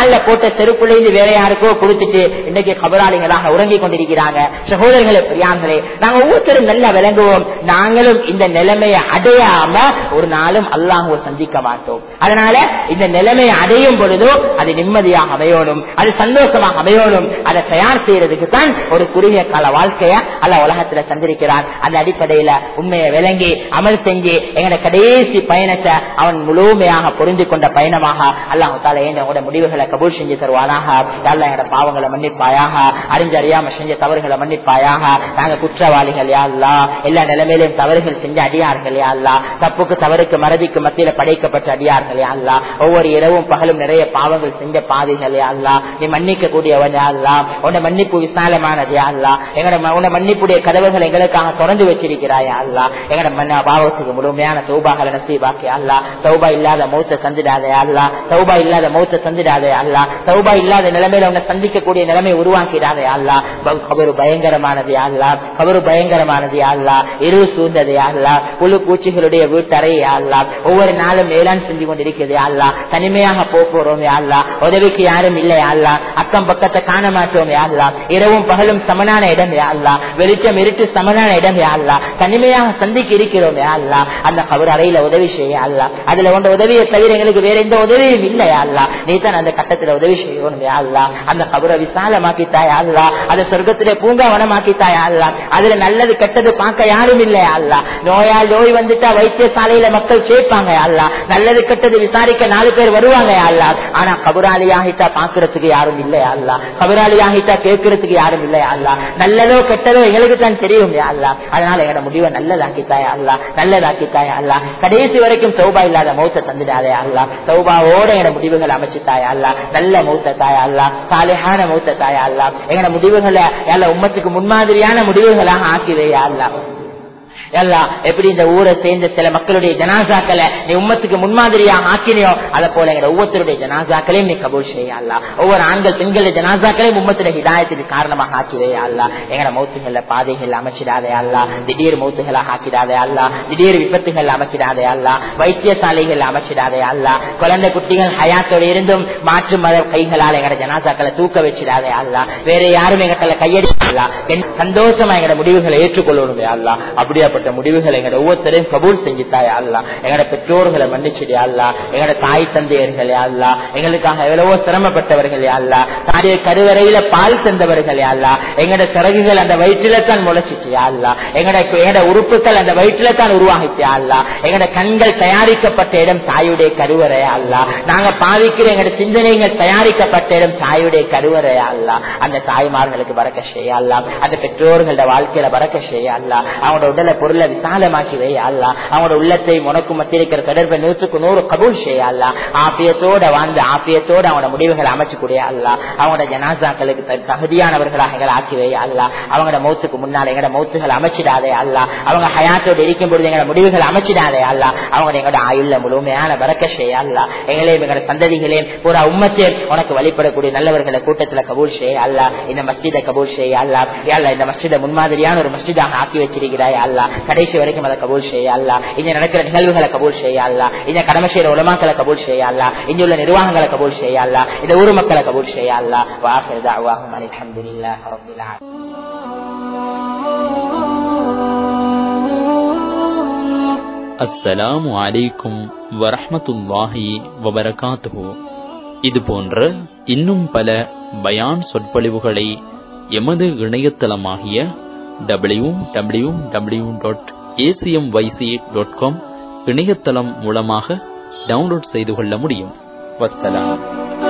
கால்ல போட்ட செருப்புலேருந்து வேற யாருக்கோ கொடுத்துட்டு இன்னைக்கு கபராளிகளாக உறங்கிக் கொண்டிருக்கிறாங்க சகோதரர்களே பெரியார்களே நாங்க ஒவ்வொருத்தரும் நல்லா விளங்குவோம் நாங்களும் இந்த நிலைமையை அடையாம ஒரு நாளும் அல்லாஹுவை சந்திக்க மாட்டோம் அதனால இந்த நிலைமையை அடையும் பொழுதோ அது நிம்மதியாக அமையணும் அது சந்தோஷமாக அமையணும் அதை தயார் செய்யறதுக்கு தான் ஒரு குறுகிய கால வாழ்க்கைய அல்ல உலகத்துல சந்திருக்கிறான் அந்த அடிப்படையில உண்மையை விளங்கி அமல் செஞ்சு எங்கட கடைசி பயணத்தை அவன் முழுமையாக புரிந்து கொண்ட பயணமாக அல்லாஹு தால எங்களோட முடிவுகளை கபூல் செஞ்சு தருவானாக அல்ல எங்கட பாவங்களை மன்னிப்பாயாக அறிஞ்சு அறியாம செஞ்ச தவறுகளை மன்னிப்பாயாக நாங்க குற்றவாளிகள் யா அல்லா எல்லா நிலைமையிலும் தவறுகள் செஞ்ச அடியார்கள் யா அல்லா தப்புக்கு தவறுக்கு மறதிக்கு மத்தியில படைக்கப்பட்ட அடியார்கள் யா அல்லா ஒவ்வொரு இரவும் பகலும் நிறைய பாவங்கள் செஞ்ச பாதைகள் யா அல்லா நீ மன்னிக்க கூடியவன் யா அல்லா உன்னை மன்னிப்பு விசாலமானது யா அல்லா எங்கட ம- உன்னை மன்னிப்புடைய கதவுகள் எங்களுக்காக திறந்து வச்சிருக்கிறாய் யா அல்லா எங்கட மன்ன பாவத்துக்கு முழுமையான தௌபாகளை நசீபாக்கி அல்லா தௌபா இல்லாத மௌத்த சந்திடாதே அல்லா தௌபா இல்லாத மௌத்த சந்திடாதே அல்லா தௌபா இல்லாத நிலைமையில உன்னை சந்திக்கக்கூடிய நிலைமை உருவாக்கிடாதே அல்லா ப- கபரு பயங்கரமானது யா அல்லா கபரு பயங்கரமானது யா அல்லா இரு சூழ்ந்தது யா அல்லா புழு பூச்சிகளுடைய வீட்டறை யா அல்லா ஒவ்வொரு நாளும் மேலாண் செஞ்சு கொண்டிருக்கிறது யா அல்லா தனிமையாக போக போறோம் யா அல்லா உதவிக்கு யாரும் இல்லை யா அல்லா அக்கம் பக்கத்தை காண மாட்டோம் யா அல்லா இரவும் பகலும் சமனான இடம் யா அல்லா வெளிச்சம் இருட்டு சமனான இடம் யா அல்லா தனிமையாக சந்திக்க இருக்கிறோம் யா அல்லா அந்த கபர் அறையில உதவி செய்ய அல்லா அதுல உண்ட உதவியை தவிர எங்களுக்கு வேற எந்த உதவியும் இல்லை யா அல்லா நீ தான் அந்த கட்டத்துல உதவி செய்யணும் யா அல்லா அந்த கபரை விசாலமாக்கித்தாய் அல்லா அதை சொர்க்கத்திலே பூங்காவனமாக்கித்தாய் அல்லா அதுல நல்லது கெட்டது பார்க்க யாரும் இல்லை அல்லா நோயால் நோய் வந்துட்டா வைத்தியசாலையில மக்கள் சேர்ப்பாங்க அல்லா நல்லது கெட்டது விசாரிக்க நாலு பேர் வருவாங்க அல்லா ஆனா கபுராளி ஆகிட்டா பாக்குறதுக்கு யாரும் இல்லை அல்லா கபுராளி ஆகிட்டா கேட்கறதுக்கு யாரும் இல்லை அல்லா நல்லதோ கெட்டதோ எங்களுக்கு தான் தெரியும் அல்லா அதனால எங்களோட முடிவை நல்லதாக்கித்தாய் அல்லா நல்லதாக்கித்தாய் அல்லா கடைசி வரைக்கும் சௌபா இல்லாத மௌத்த தந்துடாதே அல்லா சௌபாவோட எங்களோட முடிவுகள் அமைச்சுத்தாய் அல்லா நல்ல மௌத்த தாய் அல்லா சாலையான மௌத்த தாய் அல்லா எங்களோட முடிவுகளை எல்லா உம்மத்துக்கு முன்மாதிரியான முடிவுகளாக ஆக்கிவே அல்லா எல்லா எப்படி இந்த ஊரை சேர்ந்த சில மக்களுடைய ஜனாசாக்களை நீ உம்மத்துக்கு முன்மாதிரியாக ஆக்கினியோ அதை போல எங்க ஒவ்வொருத்தருடைய ஜனாசாக்களையும் நீ கபூல் செய்ய அல்லா ஒவ்வொரு ஆண்கள் பெண்களுடைய ஜனாசாக்களையும் உம்மத்துடைய ஹிதாயத்துக்கு காரணமாக ஆக்கிவே அல்லா எங்கட மௌத்துகள பாதைகள் அமைச்சிடாதே அல்லா திடீர் மௌத்துகளாக ஆக்கிடாதே அல்லா திடீர் விபத்துகள் அமைச்சிடாதே அல்லா வைத்தியசாலைகள் அமைச்சிடாதே அல்லா குழந்தை குட்டிகள் ஹயாத்தோடு இருந்தும் மாற்று மத கைகளால் எங்கட ஜனாசாக்களை தூக்க வச்சிடாதே அல்லா வேற யாரும் எங்கத்துல கையெடுக்கலா சந்தோஷமா எங்கட முடிவுகளை ஏற்றுக்கொள்ளணும் அல்லா அப்படியாப்பட்ட முடிவுகளை எங்கட ஒவ்வொருத்தரையும் கபூல் செஞ்சுட்டாய் அல்லா எங்கட பெற்றோர்களை மன்னிச்சுடியா அல்லா எங்கட தாய் தந்தையர்கள் அல்லா எங்களுக்காக எவ்வளவோ சிரமப்பட்டவர்கள் அல்லா தாரிய கருவறையில பால் தந்தவர்கள் அல்லா எங்கட சிறகுகள் அந்த வயிற்றில தான் முளைச்சிச்சியா அல்லா எங்கட எங்கட உறுப்புகள் அந்த வயிற்றில தான் உருவாகிச்சியா அல்லா எங்கட கண்கள் தயாரிக்கப்பட்ட இடம் தாயுடைய கருவறை அல்லா நாங்க பாவிக்கிற எங்கட சிந்தனைகள் தயாரிக்கப்பட்ட இடம் தாயுடைய கருவறை அல்லா அந்த தாய்மார்களுக்கு பறக்க செய்ய அல்லா அந்த பெற்றோர்களோட வாழ்க்கையில பறக்க செய்ய அல்லா அவங்களோட உடலை பொருளை விசாலமாக்கி வை அல்லா அவங்களோட உள்ளத்தை உனக்கு மத்திய இருக்கிற தொடர்பை நூற்றுக்கு நூறு கபூல் செய்ய அல்லா ஆப்பியத்தோட வாழ்ந்து ஆப்பியத்தோட அவனோட முடிவுகளை அமைச்சு கூடிய அல்லா அவங்களோட ஜனாசாக்களுக்கு த- தகுதியானவர்களாக எங்களை ஆக்கி வை அல்லா அவங்களோட மௌத்துக்கு முன்னால் எங்களோட மௌத்துகள் அமைச்சிடாதே அல்லா அவங்க ஹயாத்தோடு இருக்கும் பொழுது எங்களோட முடிவுகள் அமைச்சிடாதே அல்லா அவங்க எங்களோட ஆயுள்ல முழுமையான பறக்க செய்ய அல்லா எங்களையும் எங்களோட சந்ததிகளையும் பூரா உம்மத்தே உனக்கு வழிபடக்கூடிய நல்லவர்களை கூட்டத்துல கபூல் செய்ய அல்லா இந்த மஸ்ஜிதை கபூல் செய்ய அல்லா அல்லா இந்த மஸ்ஜிதை முன்மாதிரியான ஒரு மஸ்ஜிதாக ஆக்கி வச்சிருக்கிறாய் அல்லா கடைசி வரைக்கும் அதை கபூல் செய்ய அல்லா இங்க நடக்கிற நிகழ்வுகளை கபூல் செய்ய அல்லா இந்த கடமை செய்யற உலமாக்களை கபூல் செய்ய அல்லா இங்க உள்ள நிர்வாகங்களை கபூல் செய்ய அல்லா இந்த ஊர் மக்களை கபூல் செய்ய அல்லா வாசல் தாவாகும் அல்ஹம்துலில்லாஹி ரப்பில் ஆலமீன் அஸ்ஸலாமு அலைக்கும் வரஹ்மத்துல்லாஹி வபரகாத்துஹு இது போன்ற இன்னும் பல பயான் சொற்பொழிவுகளை எமது இணையதளமாகிய W W W dot ACM YC dot com இணையதளம் மூலமாக டவுன்லோட் செய்து கொள்ள முடியும் வஸ்ஸலாம்